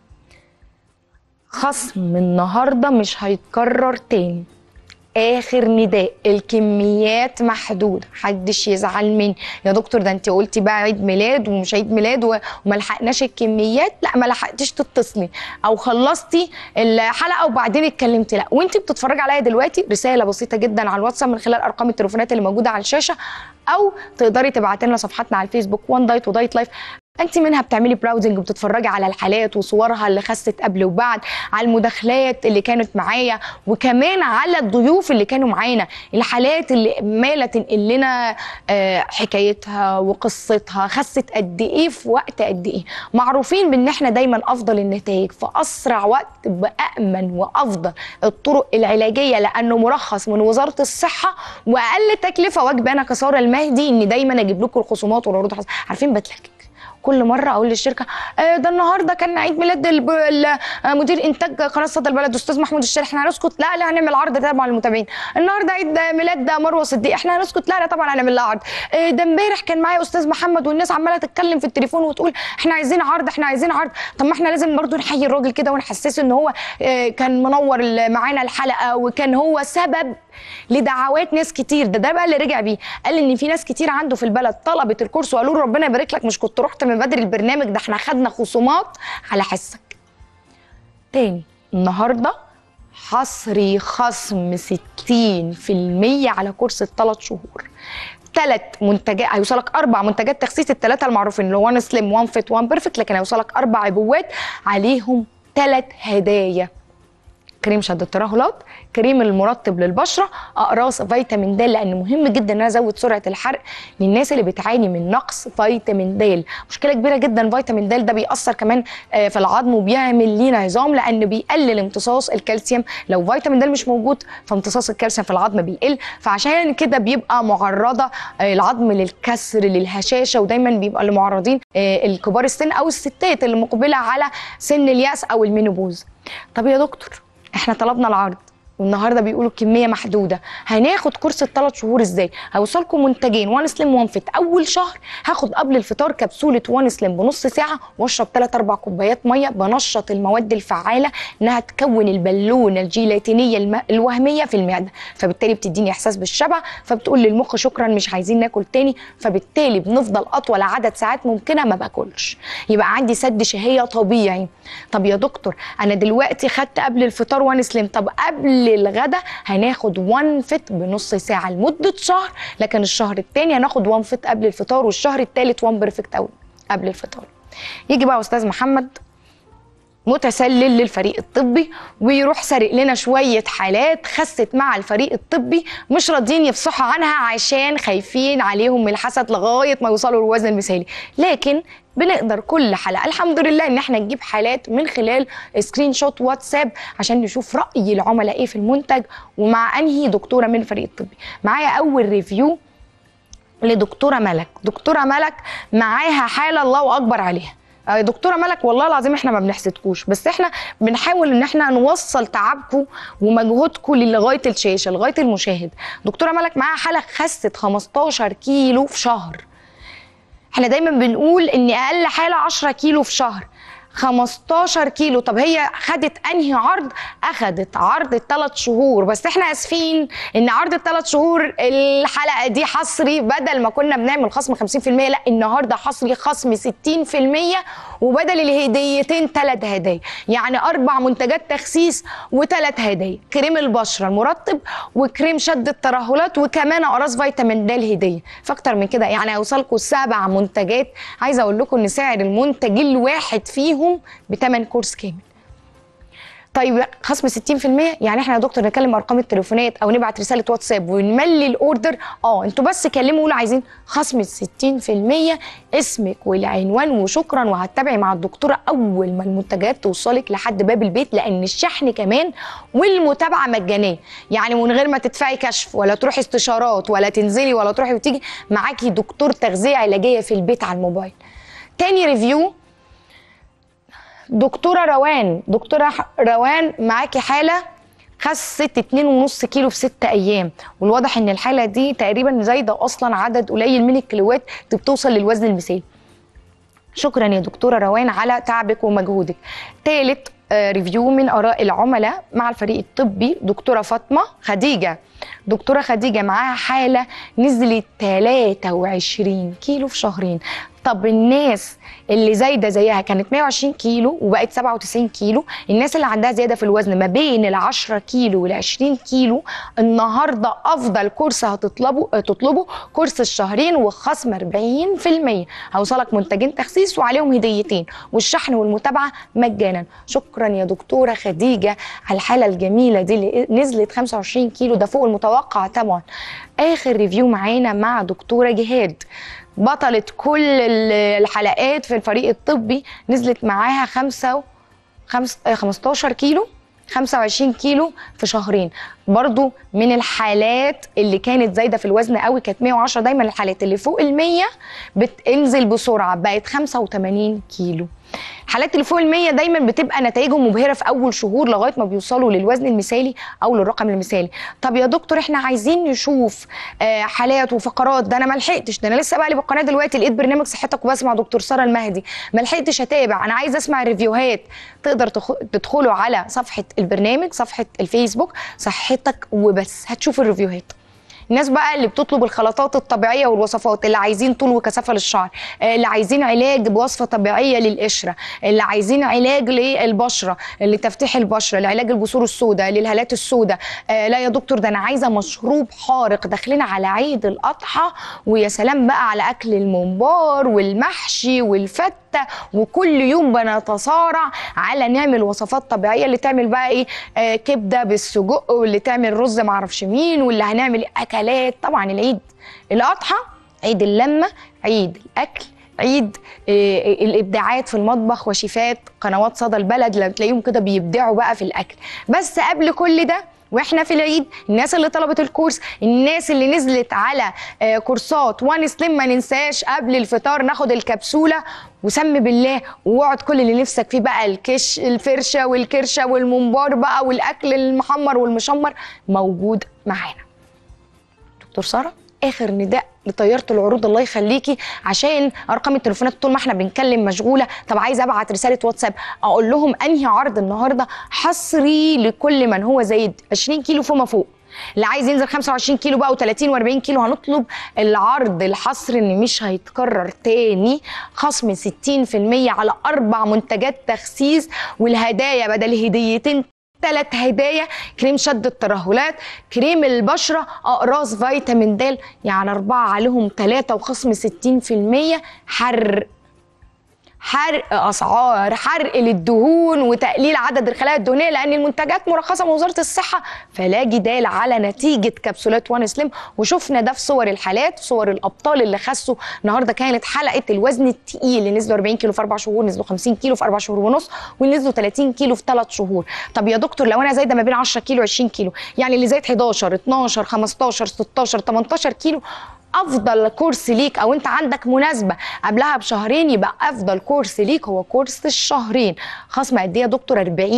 خصم النهارده مش هيتكرر تاني اخر نداء الكميات محدوده محدش يزعل مني يا دكتور ده انت قلتي بقى عيد ميلاد ومش عيد ميلاد و- وما لحقناش الكميات لا ما لحقتيش تتصلي او خلصتي الحلقه وبعدين اتكلمتي لا وانت بتتفرجي عليا دلوقتي رساله بسيطه جدا على الواتساب من خلال ارقام التليفونات اللي موجوده على الشاشه او تقدري تبعتي لنا صفحاتنا على الفيسبوك وان دايت ودايت لايف انت منها بتعملي براوزنج وبتتفرجي على الحالات وصورها اللي خست قبل وبعد على المداخلات اللي كانت معايا وكمان على الضيوف اللي كانوا معانا الحالات اللي عماله تنقل لنا آه، حكايتها وقصتها خست قد ايه في وقت قد ايه معروفين بان احنا دايما افضل النتائج في اسرع وقت بامن وافضل الطرق العلاجيه لانه مرخص من وزاره الصحه واقل تكلفه واجب انا كساره المهدي ان دايما اجيب لكم الخصومات والعروض الحص- عارفين بتلكك كل مره اقول للشركه آه ده النهارده كان عيد ميلاد الب- ال- آه، مدير انتاج قناه صدى البلد استاذ محمود الشارع احنا هنسكت لا لا هنعمل عرض طبعا للمتابعين النهارده عيد ميلاد مروه صديق احنا هنسكت لا لا طبعا هنعمل لها عرض آه، ده امبارح كان معايا استاذ محمد والناس عماله تتكلم في التليفون وتقول احنا عايزين عرض احنا عايزين عرض طب ما احنا لازم برضو نحيي الراجل كده ونحسسه ان هو آه، كان منور ال- معانا الحلقه وكان هو سبب لدعوات ناس كتير ده ده بقى اللي رجع بيه قال ان في ناس كتير عنده في البلد طلبت الكورس وقالوا له ربنا يبارك لك مش كنت رحت من بدري البرنامج ده احنا خدنا خصومات على حسك تاني النهارده حصري خصم 60% على كورس الثلاث شهور ثلاث منتجات هيوصلك اربع منتجات تخسيس الثلاثه المعروفين اللي هو وان سليم وان فيت وان بيرفكت لكن هيوصلك اربع عبوات عليهم ثلاث هدايا كريم شد الترهلات كريم المرطب للبشره اقراص فيتامين د لان مهم جدا ان انا ازود سرعه الحرق للناس اللي بتعاني من نقص فيتامين د مشكله كبيره جدا فيتامين د ده بيأثر كمان آه، في العظم وبيعمل لينا عظام لان بيقلل امتصاص الكالسيوم لو فيتامين د مش موجود فامتصاص الكالسيوم في العظم بيقل فعشان كده بيبقى معرضه آه، العظم للكسر للهشاشه ودايما بيبقى اللي معرضين آه، الكبار السن او الستات اللي مقبله على سن الياس او المينوبوز طب يا دكتور احنا طلبنا العرض والنهارده بيقولوا كميه محدوده هناخد كورس الثلاث شهور ازاي هوصلكم منتجين وان سليم وان فيت اول شهر هاخد قبل الفطار كبسوله وان سليم بنص ساعه واشرب 3 4 كوبايات ميه بنشط المواد الفعاله انها تكون البالونه الجيلاتينيه الم... الوهميه في المعده فبالتالي بتديني احساس بالشبع فبتقول للمخ شكرا مش عايزين ناكل تاني فبالتالي بنفضل اطول عدد ساعات ممكنه ما باكلش يبقى عندي سد شهيه طبيعي طب يا دكتور انا دلوقتي خدت قبل الفطار وان سليم طب قبل الغدا هناخد وان فت بنص ساعه لمده شهر لكن الشهر الثاني هناخد وان فت قبل الفطار والشهر الثالث وان بيرفكت أوي قبل الفطار يجي بقى استاذ محمد متسلل للفريق الطبي ويروح سارق لنا شوية حالات خست مع الفريق الطبي مش راضيين يفصحوا عنها عشان خايفين عليهم من الحسد لغاية ما يوصلوا للوزن المثالي لكن بنقدر كل حلقة الحمد لله ان احنا نجيب حالات من خلال سكرين شوت واتساب عشان نشوف رأي العملاء ايه في المنتج ومع انهي دكتورة من الفريق الطبي معايا اول ريفيو لدكتورة ملك دكتورة ملك معاها حالة الله اكبر عليها آه، دكتوره ملك والله العظيم احنا ما بنحسدكوش بس احنا بنحاول ان احنا نوصل تعبكم ومجهودكم لغايه الشاشه لغايه المشاهد دكتوره ملك معاها حاله خست 15 كيلو في شهر احنا دايما بنقول ان اقل حاله 10 كيلو في شهر 15 كيلو طب هي خدت انهي عرض اخدت عرض الثلاث شهور بس احنا اسفين ان عرض الثلاث شهور الحلقه دي حصري بدل ما كنا بنعمل خصم 50% لا النهارده حصري خصم 60% وبدل الهديتين ثلاث هدايا يعني اربع منتجات تخسيس وثلاث هدايا كريم البشره المرطب وكريم شد الترهلات وكمان اقراص فيتامين د الهديه فاكتر من كده يعني هيوصلكم سبع منتجات عايزه اقول لكم ان سعر المنتج الواحد فيهم بثمن كورس كامل طيب خصم 60% يعني احنا يا دكتور نكلم ارقام التليفونات او نبعت رساله واتساب ونملي الاوردر اه انتوا بس كلموا قولوا عايزين خصم 60% اسمك والعنوان وشكرا وهتتابعي مع الدكتوره اول ما المنتجات توصلك لحد باب البيت لان الشحن كمان والمتابعه مجانيه يعني من غير ما تدفعي كشف ولا تروحي استشارات ولا تنزلي ولا تروحي وتيجي معاكي دكتور تغذيه علاجيه في البيت على الموبايل تاني ريفيو دكتوره روان دكتوره ح- روان معاكي حاله خست 2.5 كيلو في 6 ايام والواضح ان الحاله دي تقريبا زايده اصلا عدد قليل من الكيلوات اللي بتوصل للوزن المثالي شكرا يا دكتوره روان على تعبك ومجهودك تالت آه، ريفيو من اراء العملاء مع الفريق الطبي دكتوره فاطمه خديجه دكتوره خديجه معاها حاله نزلت 23 كيلو في شهرين طب الناس اللي زايده زيها كانت 120 كيلو وبقت 97 كيلو الناس اللي عندها زياده في الوزن ما بين ال 10 كيلو وال 20 كيلو النهارده افضل كورس هتطلبه آه، تطلبه كورس الشهرين وخصم 40% هوصلك منتجين تخسيس وعليهم هديتين والشحن والمتابعه مجانا شكرا يا دكتوره خديجه على الحاله الجميله دي اللي نزلت 25 كيلو ده فوق المتوقع طبعا اخر ريفيو معانا مع دكتوره جهاد بطلة كل ال- الحلقات في الفريق الطبي نزلت معاها خمسة و- خمس آه، 15 كيلو 25 كيلو في شهرين برضو من الحالات اللي كانت زايده في الوزن قوي كانت 110 دايما الحالات اللي فوق ال 100 بتنزل بسرعه بقت 85 كيلو الحالات اللي فوق ال 100 دايما بتبقى نتائجهم مبهره في اول شهور لغايه ما بيوصلوا للوزن المثالي او للرقم المثالي طب يا دكتور احنا عايزين نشوف آه، حالات وفقرات ده انا ما لحقتش ده انا لسه بقى لي بالقناه دلوقتي لقيت برنامج صحتك وبس مع دكتور ساره المهدي ما لحقتش اتابع انا عايزه اسمع الريفيوهات تقدر تخ- تدخلوا على صفحه البرنامج صفحه الفيسبوك صحتك وبس هتشوفوا الريفيوهات الناس بقى اللي بتطلب الخلطات الطبيعيه والوصفات اللي عايزين طول وكثافه للشعر آه، اللي عايزين علاج بوصفه طبيعيه للقشره اللي عايزين علاج للبشره لتفتيح البشره لعلاج الجسور السوداء للهالات السوداء آه، لا يا دكتور ده انا عايزه مشروب حارق داخلين على عيد الاضحى ويا سلام بقى على اكل الممبار والمحشي والفته حتى وكل يوم بنتصارع على نعمل وصفات طبيعيه اللي تعمل بقى ايه آه كبده بالسجق واللي تعمل رز معرفش مين واللي هنعمل اكلات طبعا العيد الاضحى عيد اللمه عيد الاكل عيد آه، الابداعات في المطبخ وشيفات قنوات صدى البلد لما تلاقيهم كده بيبدعوا بقى في الاكل بس قبل كل ده واحنا في العيد الناس اللي طلبت الكورس الناس اللي نزلت على آه، كورسات وان سليم ما ننساش قبل الفطار ناخد الكبسوله وسم بالله واقعد كل اللي نفسك فيه بقى الكش الفرشه والكرشه والممبار بقى والاكل المحمر والمشمر موجود معانا دكتور ساره اخر نداء لطياره العروض الله يخليكي عشان ارقام التليفونات طول ما احنا بنتكلم مشغوله طب عايزه ابعت رساله واتساب اقول لهم انهي عرض النهارده حصري لكل من هو زايد 20 كيلو فما فوق اللي عايز ينزل 25 كيلو بقى و30 و40 كيلو هنطلب العرض الحصر ان مش هيتكرر تاني خصم 60% على اربع منتجات تخسيس والهدايا بدل هديتين ثلاث هدايا كريم شد الترهلات كريم البشرة أقراص فيتامين د يعني أربعة عليهم ثلاثة وخصم 60% حرق حرق اسعار حرق للدهون وتقليل عدد الخلايا الدهنيه لان المنتجات مرخصه من وزاره الصحه فلا جدال على نتيجه كبسولات وان سليم وشفنا ده في صور الحالات صور الابطال اللي خسوا النهارده كانت حلقه الوزن الثقيل اللي نزلوا 40 كيلو في اربع شهور نزلوا 50 كيلو في اربع شهور ونص واللي نزلوا 30 كيلو في ثلاث شهور طب يا دكتور لو انا زايده ما بين 10 كيلو 20 كيلو يعني اللي زايد 11 12 15 16 18 كيلو افضل كورس ليك او انت عندك مناسبه قبلها بشهرين يبقى افضل كورس ليك هو كورس الشهرين خصم قد ايه يا دكتور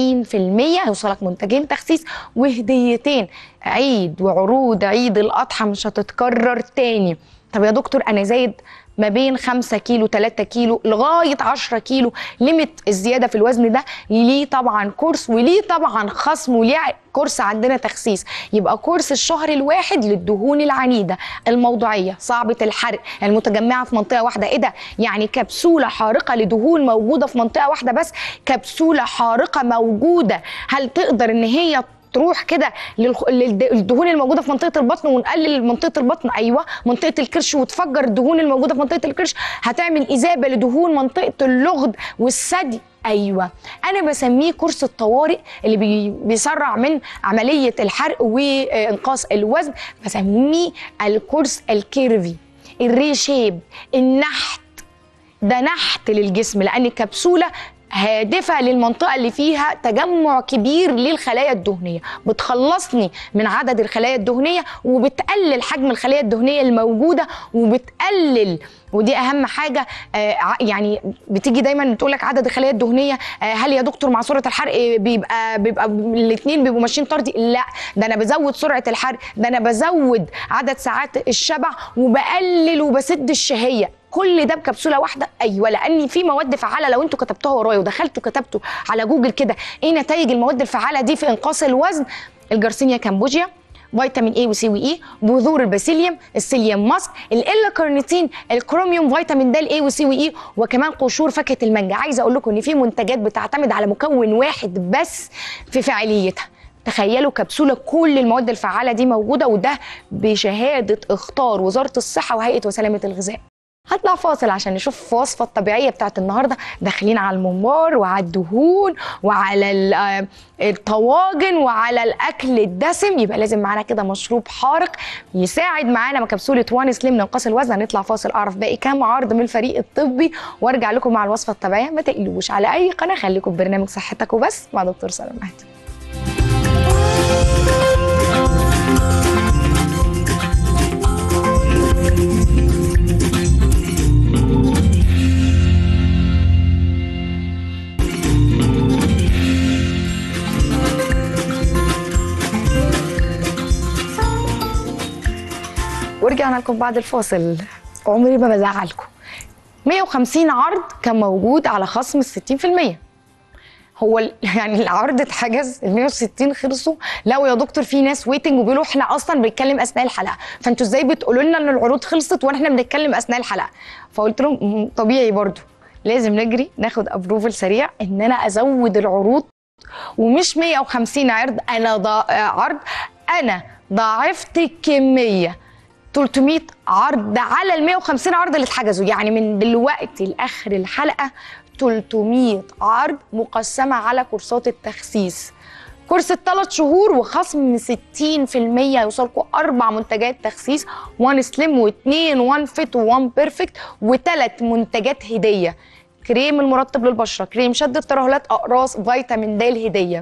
40% هيوصلك منتجين تخسيس وهديتين عيد وعروض عيد الاضحى مش هتتكرر تاني طب يا دكتور انا زايد ما بين 5 كيلو 3 كيلو لغايه 10 كيلو ليميت الزياده في الوزن ده ليه طبعا كورس وليه طبعا خصم وليه كورس عندنا تخسيس يبقى كورس الشهر الواحد للدهون العنيده الموضعيه صعبه الحرق المتجمعه في منطقه واحده ايه ده يعني كبسوله حارقه لدهون موجوده في منطقه واحده بس كبسوله حارقه موجوده هل تقدر ان هي تروح كده للخ- للد- للدهون الموجوده في منطقه البطن ونقلل منطقه البطن ايوه منطقه الكرش وتفجر الدهون الموجوده في منطقه الكرش هتعمل اذابه لدهون منطقه اللغد والثدي ايوه انا بسميه كورس الطوارئ اللي بي بيسرع من عمليه الحرق وانقاص الوزن بسميه الكورس الكيرفي الريشيب النحت ده نحت للجسم لان الكبسوله هادفه للمنطقه اللي فيها تجمع كبير للخلايا الدهنيه بتخلصني من عدد الخلايا الدهنيه وبتقلل حجم الخلايا الدهنيه الموجوده وبتقلل ودي اهم حاجه آه ع- يعني بتيجي دايما تقول لك عدد الخلايا الدهنيه آه هل يا دكتور مع سرعه الحرق بيبقى بيبقى الاثنين بيبقوا ماشيين طردي لا ده انا بزود سرعه الحرق ده انا بزود عدد ساعات الشبع وبقلل وبسد الشهيه كل ده بكبسوله واحده ايوه لان في مواد فعاله لو انتوا كتبتوها ورايا ودخلتوا كتبتوا على جوجل كده ايه نتائج المواد الفعاله دي في انقاص الوزن الجرسينيا كامبوجيا فيتامين اي وسي واي بذور الباسيليوم السيليوم ماسك الإلا كارنيتين الكروميوم فيتامين د اي وسي واي وكمان قشور فاكهه المانجا عايزه اقول لكم ان في منتجات بتعتمد على مكون واحد بس في فاعليتها تخيلوا كبسوله كل المواد الفعاله دي موجوده وده بشهاده اختار وزاره الصحه وهيئه وسلامه الغذاء هطلع فاصل عشان نشوف الوصفه الطبيعيه بتاعت النهارده داخلين على الممبار وعلى الدهون وعلى ال- آه، الطواجن وعلى الاكل الدسم يبقى لازم معانا كده مشروب حارق يساعد معانا مع كبسوله وان سليم لانقاص الوزن هنطلع فاصل اعرف باقي كام عرض من الفريق الطبي وارجع لكم مع الوصفه الطبيعيه ما تقلوش على اي قناه خليكم في برنامج صحتك وبس مع دكتور سلام مهدي ورجعنا لكم بعد الفاصل عمري ما بزعلكم 150 عرض كان موجود على خصم ال 60% هو ال- يعني العرض اتحجز ال 160 خلصوا لو يا دكتور في ناس ويتنج وبيقولوا احنا اصلا بنتكلم اثناء الحلقه فانتوا ازاي بتقولوا لنا ان العروض خلصت واحنا بنتكلم اثناء الحلقه فقلت لهم "مم، طبيعي برضو لازم نجري ناخد ابروفل سريع ان انا ازود العروض ومش 150 عرض انا ضا... عرض انا ضاعفت الكميه 300 عرض على ال 150 عرض اللي اتحجزوا يعني من دلوقتي لاخر الحلقه 300 عرض مقسمه على كورسات التخسيس كورس الثلاث شهور وخصم 60% يوصلكم اربع منتجات تخسيس 1 سليم و2 1 فيت و1 بيرفكت وثلاث منتجات هديه كريم المرطب للبشره كريم شد الترهلات اقراص فيتامين د هديه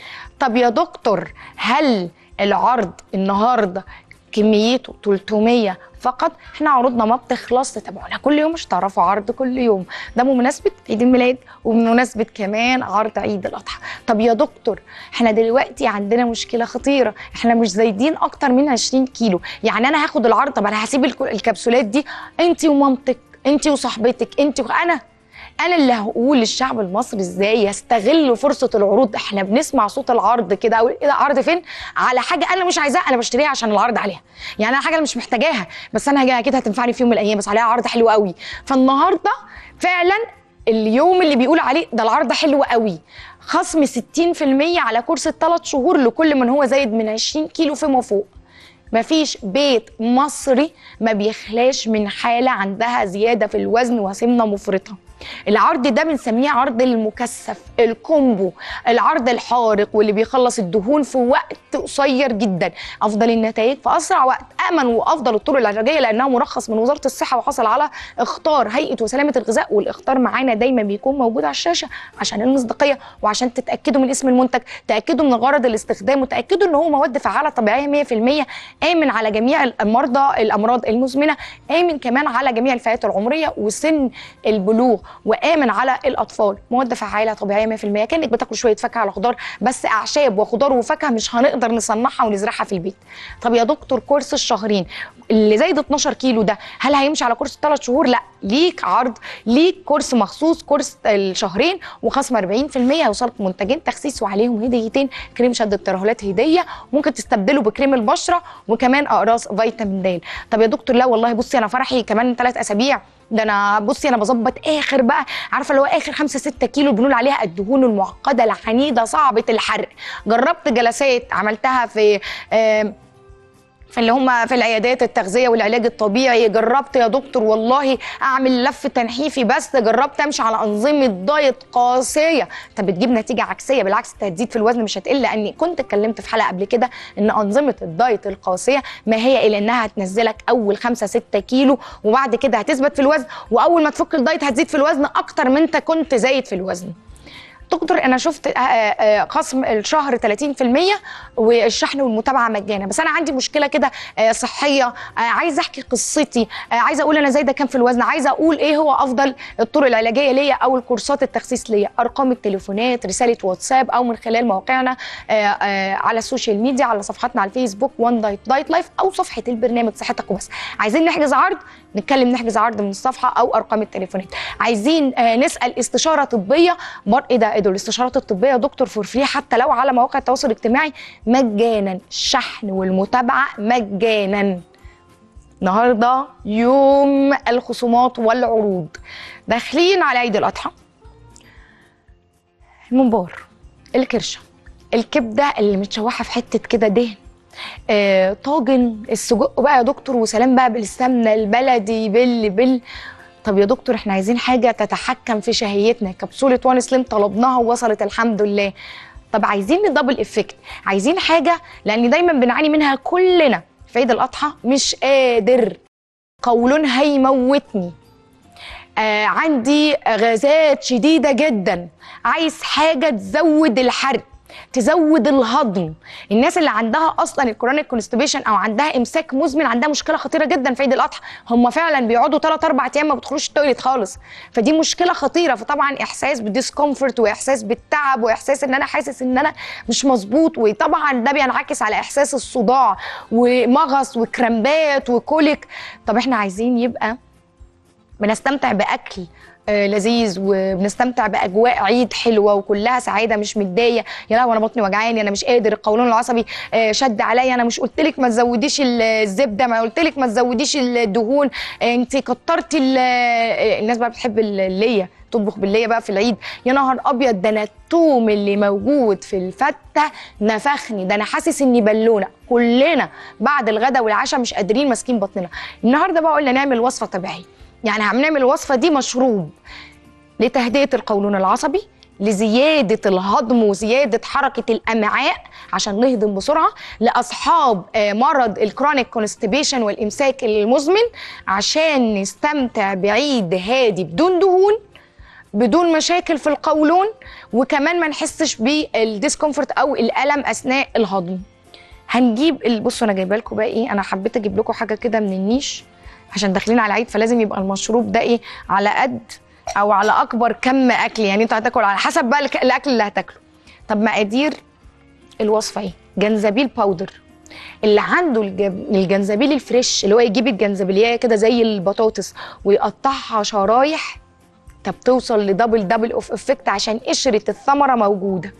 طب يا دكتور هل العرض النهارده كميته 300 فقط احنا عروضنا ما بتخلص تتابعونا كل يوم مش تعرفوا عرض كل يوم ده بمناسبه عيد الميلاد وبمناسبه كمان عرض عيد الاضحى طب يا دكتور احنا دلوقتي عندنا مشكله خطيره احنا مش زايدين اكتر من 20 كيلو يعني انا هاخد العرض طب انا هسيب الك- الكبسولات دي انت ومامتك انت وصاحبتك انت وانا انا اللي هقول للشعب المصري ازاي يستغلوا فرصه العروض احنا بنسمع صوت العرض كده اقول ايه ده عرض فين على حاجه انا مش عايزاها انا بشتريها عشان العرض عليها يعني انا حاجه انا مش محتاجاها بس انا هجي- اكيد هتنفعني في يوم من الايام بس عليها عرض حلو قوي فالنهارده فعلا اليوم اللي بيقول عليه ده العرض حلو قوي خصم 60% على كورس الثلاث شهور لكل من هو زايد من 20 كيلو فيما فوق مفيش بيت مصري ما بيخلاش من حالة عندها زيادة في الوزن وسمنة مفرطة العرض ده بنسميه عرض المكثف الكومبو العرض الحارق واللي بيخلص الدهون في وقت قصير جدا افضل النتائج في اسرع وقت امن وافضل الطرق العلاجيه لانه مرخص من وزاره الصحه وحصل على اختار هيئه وسلامه الغذاء والاختار معانا دايما بيكون موجود على الشاشه عشان المصداقيه وعشان تتاكدوا من اسم المنتج تاكدوا من غرض الاستخدام وتاكدوا ان هو مواد فعاله طبيعيه 100% امن على جميع المرضى الامراض المزمنه امن كمان على جميع الفئات العمريه وسن البلوغ وامن على الاطفال مواد فعاله طبيعيه 100% كانك بتاكل شويه فاكهه على خضار بس اعشاب وخضار وفاكهه مش هنقدر نصنعها ونزرعها في البيت طب يا دكتور كورس الشهرين اللي زايد 12 كيلو ده هل هيمشي على كورس ثلاث شهور لا ليك عرض ليك كورس مخصوص كورس الشهرين وخصم 40% هيوصلك منتجين تخسيس وعليهم هديتين كريم شد الترهلات هديه ممكن تستبدله بكريم البشره وكمان اقراص فيتامين د طب يا دكتور لا والله بصي انا فرحي كمان ثلاث اسابيع ده انا بصي انا بظبط اخر بقى عارفه اللي هو اخر 5 6 كيلو بنقول عليها الدهون المعقده العنيده صعبه الحرق جربت جلسات عملتها في آم، في اللي هم في العيادات التغذيه والعلاج الطبيعي جربت يا دكتور والله اعمل لف تنحيفي بس جربت امشي على انظمه دايت قاسيه طب بتجيب نتيجه عكسيه بالعكس انت هتزيد في الوزن مش هتقل لاني كنت اتكلمت في حلقه قبل كده ان انظمه الدايت القاسيه ما هي الا انها هتنزلك اول 5 6 كيلو وبعد كده هتثبت في الوزن واول ما تفك الدايت هتزيد في الوزن اكتر من انت كنت زايد في الوزن دكتور انا شفت آه، آه، خصم الشهر 30% والشحن والمتابعه مجانا بس انا عندي مشكله كده آه، صحيه آه، عايزه احكي قصتي آه، عايزه اقول انا زايده كام في الوزن عايزه اقول ايه هو افضل الطرق العلاجيه ليا او الكورسات التخسيس ليا ارقام التليفونات رساله واتساب او من خلال مواقعنا آه، آه، على السوشيال ميديا على صفحاتنا على الفيسبوك وان دايت دايت لايف او صفحه البرنامج صحتك وبس عايزين نحجز عرض نتكلم نحجز عرض من الصفحه او ارقام التليفونات عايزين آه، نسال استشاره طبيه بر ايه ده ايه ده الاستشارات الطبيه يا دكتور فور فري حتى لو على مواقع التواصل الاجتماعي مجانا الشحن والمتابعه مجانا النهارده يوم الخصومات والعروض داخلين على عيد الاضحى الممبار الكرشه الكبده اللي متشوحه في حته كده دهن آه، طاجن السجق بقى يا دكتور وسلام بقى بالسمنه البلدي بال بال طب يا دكتور احنا عايزين حاجه تتحكم في شهيتنا كبسوله وان سليم طلبناها ووصلت الحمد لله طب عايزين ندبل افكت عايزين حاجه لان دايما بنعاني منها كلنا في عيد الاضحى مش قادر قولون هيموتني آه عندي غازات شديده جدا عايز حاجه تزود الحرق تزود الهضم الناس اللي عندها اصلا الكرونيك كونستيبيشن او عندها امساك مزمن عندها مشكله خطيره جدا في عيد الاضحى هم فعلا بيقعدوا 3 4 ايام ما بيدخلوش التويليت خالص فدي مشكله خطيره فطبعا احساس بالديسكومفورت واحساس بالتعب واحساس ان انا حاسس ان انا مش مظبوط وطبعا ده بينعكس على احساس الصداع ومغص وكرامبات وكوليك طب احنا عايزين يبقى بنستمتع باكل آه، لذيذ وبنستمتع باجواء عيد حلوه وكلها سعاده مش متضايق يا لهوي انا بطني وجعاني انا مش قادر القولون العصبي آه، شد عليا انا مش قلت لك ما تزوديش ال- الزبده ما قلت لك ما تزوديش الدهون آه، انت كترتي ال- آه، الناس بقى بتحب ال- الليه تطبخ بالليه بقى في العيد يا نهار ابيض ده انا التوم اللي موجود في الفته نفخني ده انا حاسس اني بالونه كلنا بعد الغدا والعشاء مش قادرين ماسكين بطننا النهارده بقى قلنا نعمل وصفه طبيعيه يعني هنعمل الوصفه دي مشروب لتهدئه القولون العصبي لزياده الهضم وزياده حركه الامعاء عشان نهضم بسرعه لاصحاب آه، مرض الكرونيك كونستيبيشن والامساك المزمن عشان نستمتع بعيد هادي بدون دهون بدون مشاكل في القولون وكمان ما نحسش بالديسكomfort او الالم اثناء الهضم هنجيب ال- بصوا انا جايبه لكم بقى ايه انا حبيت اجيب لكم حاجه كده من النيش عشان داخلين على عيد فلازم يبقى المشروب ده ايه على قد او على اكبر كم اكل يعني انتوا هتاكلوا على حسب بقى الك- الاكل اللي هتاكله طب مقادير الوصفه ايه جنزبيل باودر اللي عنده الج- الجنزبيل الفريش اللي هو يجيب الجنزبيليه كده زي البطاطس ويقطعها شرايح طب توصل لدبل دبل اوف افكت عشان قشره الثمره موجوده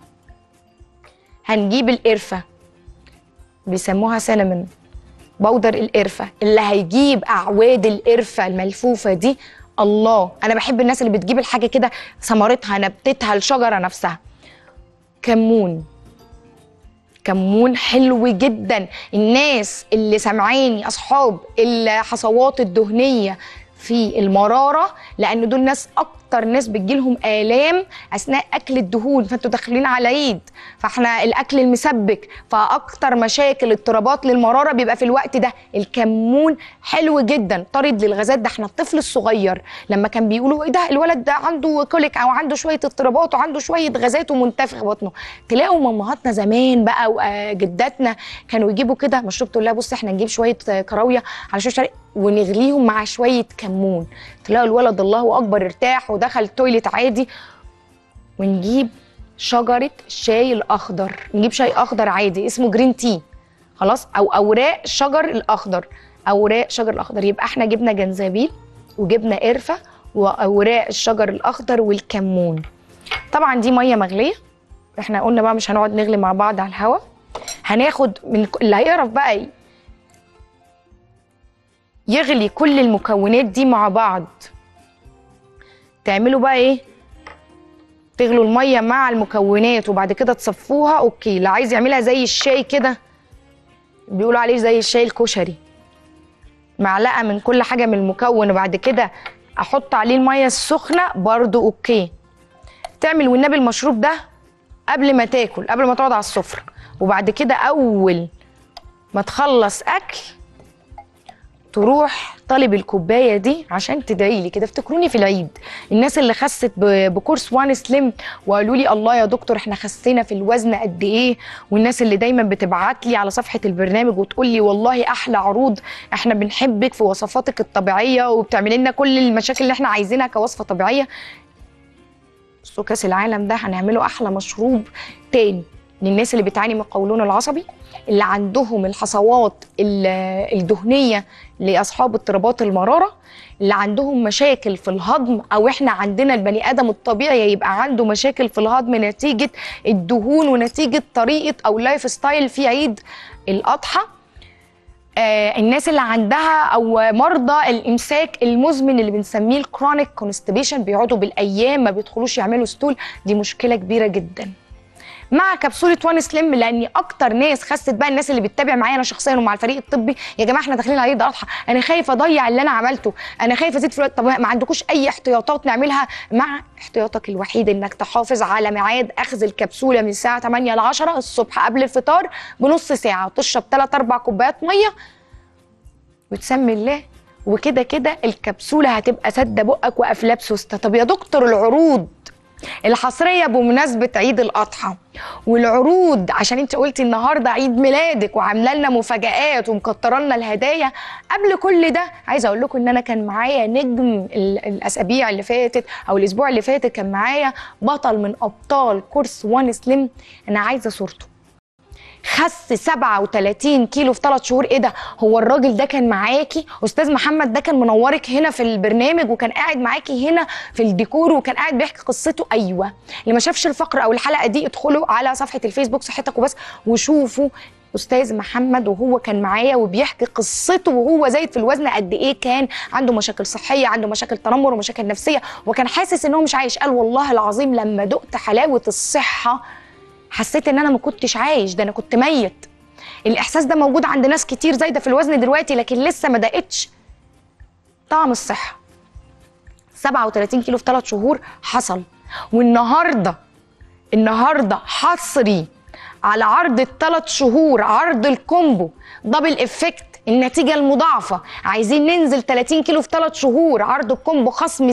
هنجيب القرفه بيسموها سينامون بودر القرفه اللي هيجيب اعواد القرفه الملفوفه دي الله انا بحب الناس اللي بتجيب الحاجه كده ثمرتها نبتتها الشجره نفسها كمون كمون حلو جدا الناس اللي سامعاني اصحاب الحصوات الدهنيه في المراره لان دول ناس اكتر ناس بتجيلهم الام اثناء اكل الدهون فانتوا داخلين على عيد فاحنا الاكل المسبك فاكتر مشاكل اضطرابات للمراره بيبقى في الوقت ده الكمون حلو جدا طارد للغازات ده احنا الطفل الصغير لما كان بيقولوا ايه ده الولد ده عنده كوليك او عنده شويه اضطرابات وعنده شويه غازات ومنتفخ بطنه تلاقوا مامهاتنا زمان بقى وجداتنا كانوا يجيبوا كده مشروب تقول لها بص احنا نجيب شويه كراويه على شويه شرق ونغليهم مع شويه كمون تلاقوا الولد الله اكبر ارتاح ودخل التويليت عادي ونجيب شجره الشاي الاخضر نجيب شاي اخضر عادي اسمه جرين تي خلاص او اوراق شجر الاخضر اوراق شجر الاخضر يبقى احنا جبنا جنزبيل وجبنا قرفه واوراق الشجر الاخضر والكمون طبعا دي ميه مغليه احنا قلنا بقى مش هنقعد نغلي مع بعض على الهوا هناخد من ك- اللي هيعرف بقى ي- يغلي كل المكونات دي مع بعض تعملوا بقى ايه تغلوا الميه مع المكونات وبعد كده تصفوها اوكي اللي عايز يعملها زي الشاي كده بيقولوا عليه زي الشاي الكشري معلقه من كل حاجه من المكون وبعد كده احط عليه الميه السخنه برضو اوكي تعمل والنبي المشروب ده قبل ما تاكل قبل ما تقعد على السفره وبعد كده اول ما تخلص اكل تروح طالب الكوبايه دي عشان تدعي لي كده افتكروني في العيد الناس اللي خست ب- بكورس وان سليم وقالوا لي الله يا دكتور احنا خسينا في الوزن قد ايه والناس اللي دايما بتبعت لي على صفحه البرنامج وتقول لي والله احلى عروض احنا بنحبك في وصفاتك الطبيعيه وبتعملي لنا كل المشاكل اللي احنا عايزينها كوصفه طبيعيه بصوا كاس العالم ده هنعمله احلى مشروب تاني للناس اللي بتعاني من القولون العصبي اللي عندهم الحصوات ال- الدهنيه لاصحاب اضطرابات المراره اللي عندهم مشاكل في الهضم او احنا عندنا البني ادم الطبيعي يبقى عنده مشاكل في الهضم نتيجه الدهون ونتيجه طريقه او لايف ستايل في عيد الاضحى آه الناس اللي عندها او مرضى الامساك المزمن اللي بنسميه الكرونيك كونستيبيشن بيقعدوا بالايام ما بيدخلوش يعملوا ستول دي مشكله كبيره جدا مع كبسوله وان سليم لاني اكتر ناس خست بقى الناس اللي بتتابع معايا انا شخصيا ومع الفريق الطبي يا جماعه احنا داخلين على عيد اضحى انا خايفه اضيع اللي انا عملته انا خايفه ازيد في الوقت طب ما عندكوش اي احتياطات نعملها مع احتياطك الوحيد انك تحافظ على ميعاد اخذ الكبسوله من الساعه 8 ل 10 الصبح قبل الفطار بنص ساعه وتشرب 3 4 كوبايات ميه وتسمي الله وكده كده الكبسوله هتبقى سد بقك وقافلاه بسوسته طب يا دكتور العروض الحصريه بمناسبه عيد الاضحى والعروض عشان انت قلتي النهارده عيد ميلادك وعامله لنا مفاجآت ومكتره لنا الهدايا قبل كل ده عايزه اقول لكم ان انا كان معايا نجم ال- الاسابيع اللي فاتت او الاسبوع اللي فات كان معايا بطل من ابطال كورس وان سليم انا عايزه صورته خس 37 كيلو في 3 شهور ايه ده هو الراجل ده كان معاكي استاذ محمد ده كان منورك هنا في البرنامج وكان قاعد معاكي هنا في الديكور وكان قاعد بيحكي قصته ايوه اللي ما شافش الفقره او الحلقه دي ادخلوا على صفحه الفيسبوك صحتك وبس وشوفوا استاذ محمد وهو كان معايا وبيحكي قصته وهو زايد في الوزن قد ايه كان عنده مشاكل صحيه عنده مشاكل تنمر ومشاكل نفسيه وكان حاسس ان هو مش عايش قال والله العظيم لما دقت حلاوه الصحه حسيت ان انا ما كنتش عايش ده انا كنت ميت الاحساس ده موجود عند ناس كتير زايده في الوزن دلوقتي لكن لسه ما دقتش طعم الصحه 37 كيلو في 3 شهور حصل والنهارده النهارده حصري على عرض الثلاث شهور عرض الكومبو دبل افكت النتيجة المضاعفة عايزين ننزل 30 كيلو في 3 شهور عرض الكومبو خصم 60%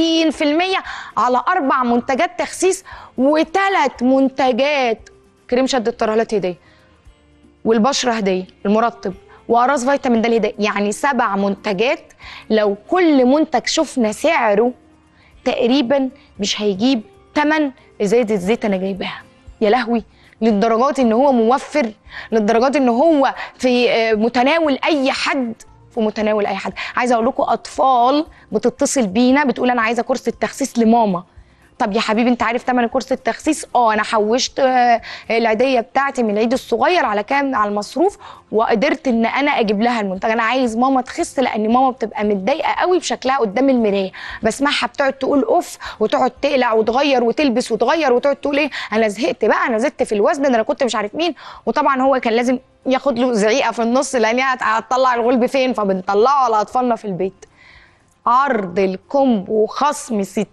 على أربع منتجات تخسيس وثلاث منتجات كريم شد الترهلات هدية والبشرة هدية المرطب وأراز فيتامين د هدية يعني سبع منتجات لو كل منتج شفنا سعره تقريبا مش هيجيب تمن ازازة زيت أنا جايباها يا لهوي للدرجات ان هو موفر للدرجات ان هو في آه، متناول اي حد في متناول اي حد عايزه اقول لكم اطفال بتتصل بينا بتقول انا عايزه كورس التخسيس لماما طب يا حبيبي انت عارف ثمن كورس التخسيس اه انا حوشت آه، العيديه بتاعتي من العيد الصغير على كام على المصروف وقدرت ان انا اجيب لها المنتج انا عايز ماما تخس لان ماما بتبقى متضايقه قوي بشكلها قدام المرايه بسمعها بتقعد تقول اوف وتقعد تقلع وتغير وتلبس وتغير وتقعد تقول ايه انا زهقت بقى انا زدت في الوزن ده انا كنت مش عارف مين وطبعا هو كان لازم ياخد له زعيقه في النص لان هي هت- هتطلع الغلب فين فبنطلعه على اطفالنا في البيت عرض الكومبو خصم 60%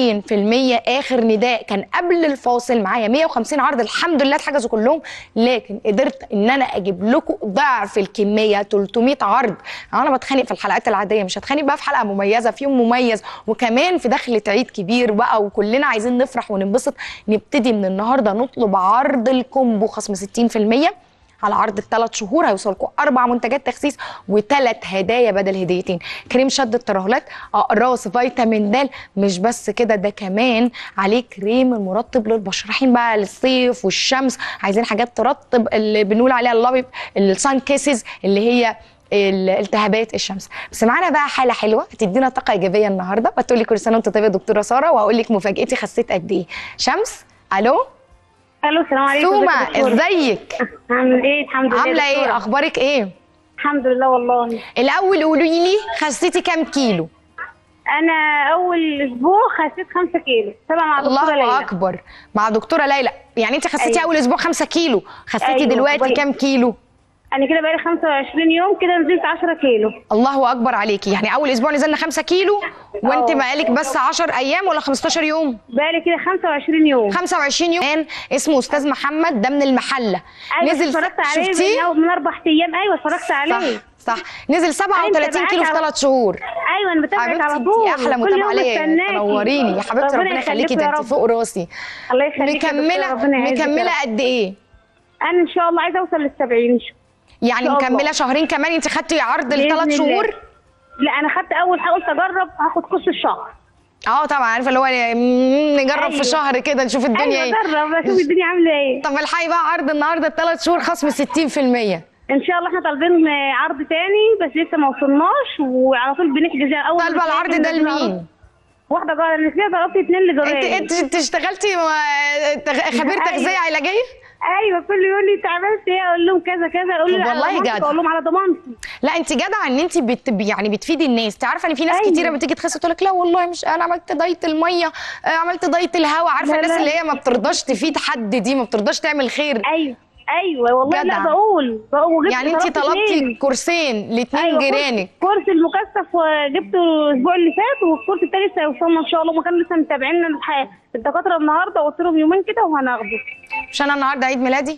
اخر نداء كان قبل الفاصل معايا 150 عرض الحمد لله اتحجزوا كلهم لكن قدرت ان انا اجيب لكم ضعف الكميه 300 عرض انا بتخانق في الحلقات العاديه مش هتخانق بقى في حلقه مميزه في يوم مميز وكمان في دخله عيد كبير بقى وكلنا عايزين نفرح وننبسط نبتدي من النهارده نطلب عرض الكومبو خصم 60% على عرض الثلاث شهور هيوصلكم اربع منتجات تخسيس وثلاث هدايا بدل هديتين كريم شد الترهلات اقراص فيتامين د مش بس كده ده كمان عليه كريم المرطب للبشره رايحين بقى للصيف والشمس عايزين حاجات ترطب اللي بنقول عليها اللافي السان كيسز اللي هي الالتهابات الشمس بس معانا بقى حاله حلوه هتدينا طاقه ايجابيه النهارده بتقول لي كل سنه وانت طيبه يا دكتوره ساره وهقول لك مفاجاتي خسيت قد ايه شمس الو الو السلام عليكم سوما ازيك يا دكتورة؟ ازيك عامل ايه الحمد لله عامله ايه دكتورة. اخبارك ايه الحمد لله والله الاول قولي لي خسيتي كام كيلو انا اول اسبوع خسيت 5 كيلو طبعا مع دكتوره الله ليلى اكبر مع دكتوره ليلى يعني انت خسيتي أيوة. اول اسبوع 5 كيلو خسيتي أيوة، دلوقتي بقولك. كام كيلو انا كده بقالي 25 يوم كده نزلت 10 كيلو الله اكبر عليكي يعني اول اسبوع نزلنا 5 كيلو وانت أه. بقالك بس 10 ايام ولا 15 يوم بقالي كده 25 يوم 25 يوم كان اسمه استاذ محمد ده من المحله ايوه نزل اتفرجت عليه شفتيه من, من اربع ايام ايوه اتفرجت عليه صح صح نزل 37 كيلو في متابعاك على- 3 شهور ايوه انا بتابعك حبيبتي على انت طول احلى كل متابعه يوم ليا بستناكي. تنوريني يا حبيبتي ربنا يخليكي ده يا انت رب. فوق راسي الله يخليك يا دكتورة، مكمله ربنا يعزك يا مكمله رب. قد ايه انا ان شاء الله عايزه اوصل لل 70 يعني شاء الله. مكمله شهرين كمان انت خدتي عرض بإذن الثلاث الله. شهور لا انا خدت اول حاجه قلت اجرب هاخد كورس الشهر اه طبعا عارفه اللي هو مم، نجرب أيوة. في شهر كده نشوف الدنيا ايوه ايه اجرب اشوف الدنيا عامله ايه طب الحقي بقى عرض النهارده الثلاث شهور خصم 60% ان شاء الله احنا طالبين عرض تاني بس لسه ما وصلناش وعلى طول بنحجز يعني اول طالبه ما العرض ده بنحجز لمين؟ واحده جاره انا كده طلبت اتنين انت لجاري انت انت اشتغلتي مع- تغ- خبير أيوة. تغذيه علاجيه؟ ايوه كل يقول لي انت عملت ايه اقول لهم كذا كذا اقول طب لي على والله ضمانتي، جدع. اقول لهم على ضمانتي لا انت جدعه ان انت بت يعني بتفيدي الناس تعرفه ان في ناس أيوة. كتيره بتيجي تخس تقول لك لا والله مش انا عملت دايت الميه آه، عملت دايت الهواء عارفه لا، الناس لا. اللي هي ما بترضاش تفيد حد دي ما بترضاش تعمل خير ايوه ايوه والله جدع. لا بقول بقول وجبت يعني انت طلبت طلبتي اتنين. كورسين لاثنين أيوة، كورس- جيرانك كورس المكثف جبته الاسبوع اللي فات والكورس التاني لسه هيوصلنا ان شاء الله ما كانوا لسه متابعيننا الح- الدكاتره النهارده قلت لهم يومين كده وهناخده مش انا النهارده عيد ميلادي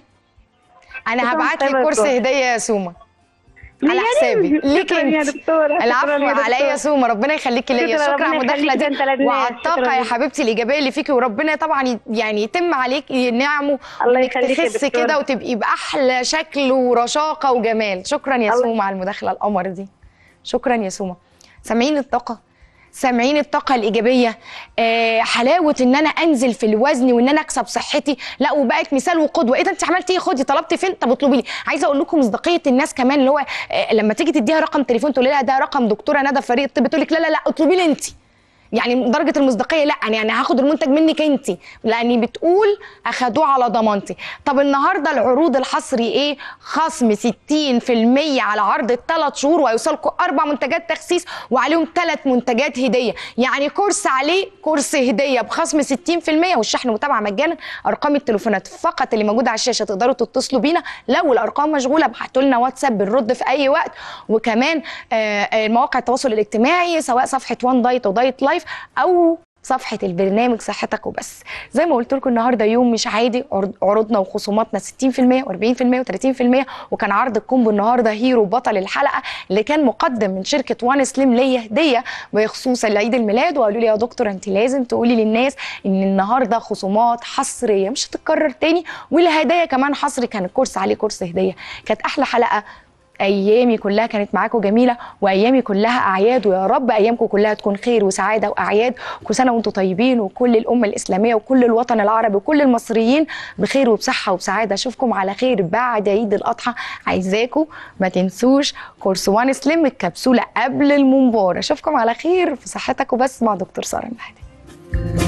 انا شكراً هبعت لك طيبة يا كورس دكتورة. هديه يا سوما على ليه؟ حسابي ليك شكراً يا انت دكتورة، شكراً العفو يا دكتورة. عليا يا سوما ربنا يخليكي ليا شكراً، شكرا ربنا على المداخله يخليكي، ده دي انت لدنيا. وعلى الطاقه شكراً يا ليك. حبيبتي الايجابيه اللي فيكي وربنا طبعا ي- يعني يتم عليك نعمه الله انك يخليك يا تخسي دكتورة. كده وتبقي باحلى شكل ورشاقه وجمال شكرا يا الله- سوما على المداخله القمر دي شكرا يا سوما سامعين الطاقه سامعين الطاقه الايجابيه آه حلاوه ان انا انزل في الوزن وان انا اكسب صحتي لا وبقت مثال وقدوه ايه ده انت عملتي ايه خدي طلبتي فين طب اطلبي لي عايزه اقول لكم مصداقيه الناس كمان اللي هو آه لما تيجي تديها رقم تليفون تقول لها ده رقم دكتوره ندى فريق الطب تقول لك لا لا لا اطلبي لي انت يعني درجه المصداقيه لا يعني انا هاخد المنتج منك انت لاني بتقول اخدوه على ضمانتي طب النهارده العروض الحصري ايه خصم 60% على عرض الثلاث شهور ويوصلكم اربع منتجات تخسيس وعليهم ثلاث منتجات هديه يعني كورس عليه كورس هديه بخصم 60% والشحن متابعه مجانا ارقام التليفونات فقط اللي موجوده على الشاشه تقدروا تتصلوا بينا لو الارقام مشغوله ابعتوا لنا واتساب بنرد في اي وقت وكمان آه، آه، مواقع التواصل الاجتماعي سواء صفحه وان دايت ودايت لايف او صفحة البرنامج صحتك وبس زي ما قلت لكم النهارده يوم مش عادي عرض- عروضنا وخصوماتنا 60% و40% و30% وكان عرض الكومبو النهارده هيرو بطل الحلقة اللي كان مقدم من شركة وان سليم ليا هدية بخصوص العيد الميلاد وقالوا لي يا دكتور انت لازم تقولي للناس ان النهارده خصومات حصرية مش هتتكرر تاني والهدايا كمان حصري كان الكورس عليه كورس هدية كانت احلى حلقة ايامي كلها كانت معاكم جميله وايامي كلها اعياد ويا رب ايامكم كلها تكون خير وسعاده واعياد كل سنه وانتم طيبين وكل الامه الاسلاميه وكل الوطن العربي وكل المصريين بخير وبصحه وبسعاده اشوفكم على خير بعد عيد الاضحى عايزاكم ما تنسوش كورس وان سليم الكبسوله قبل المنبار اشوفكم على خير في صحتك وبس مع دكتور ساره المهدي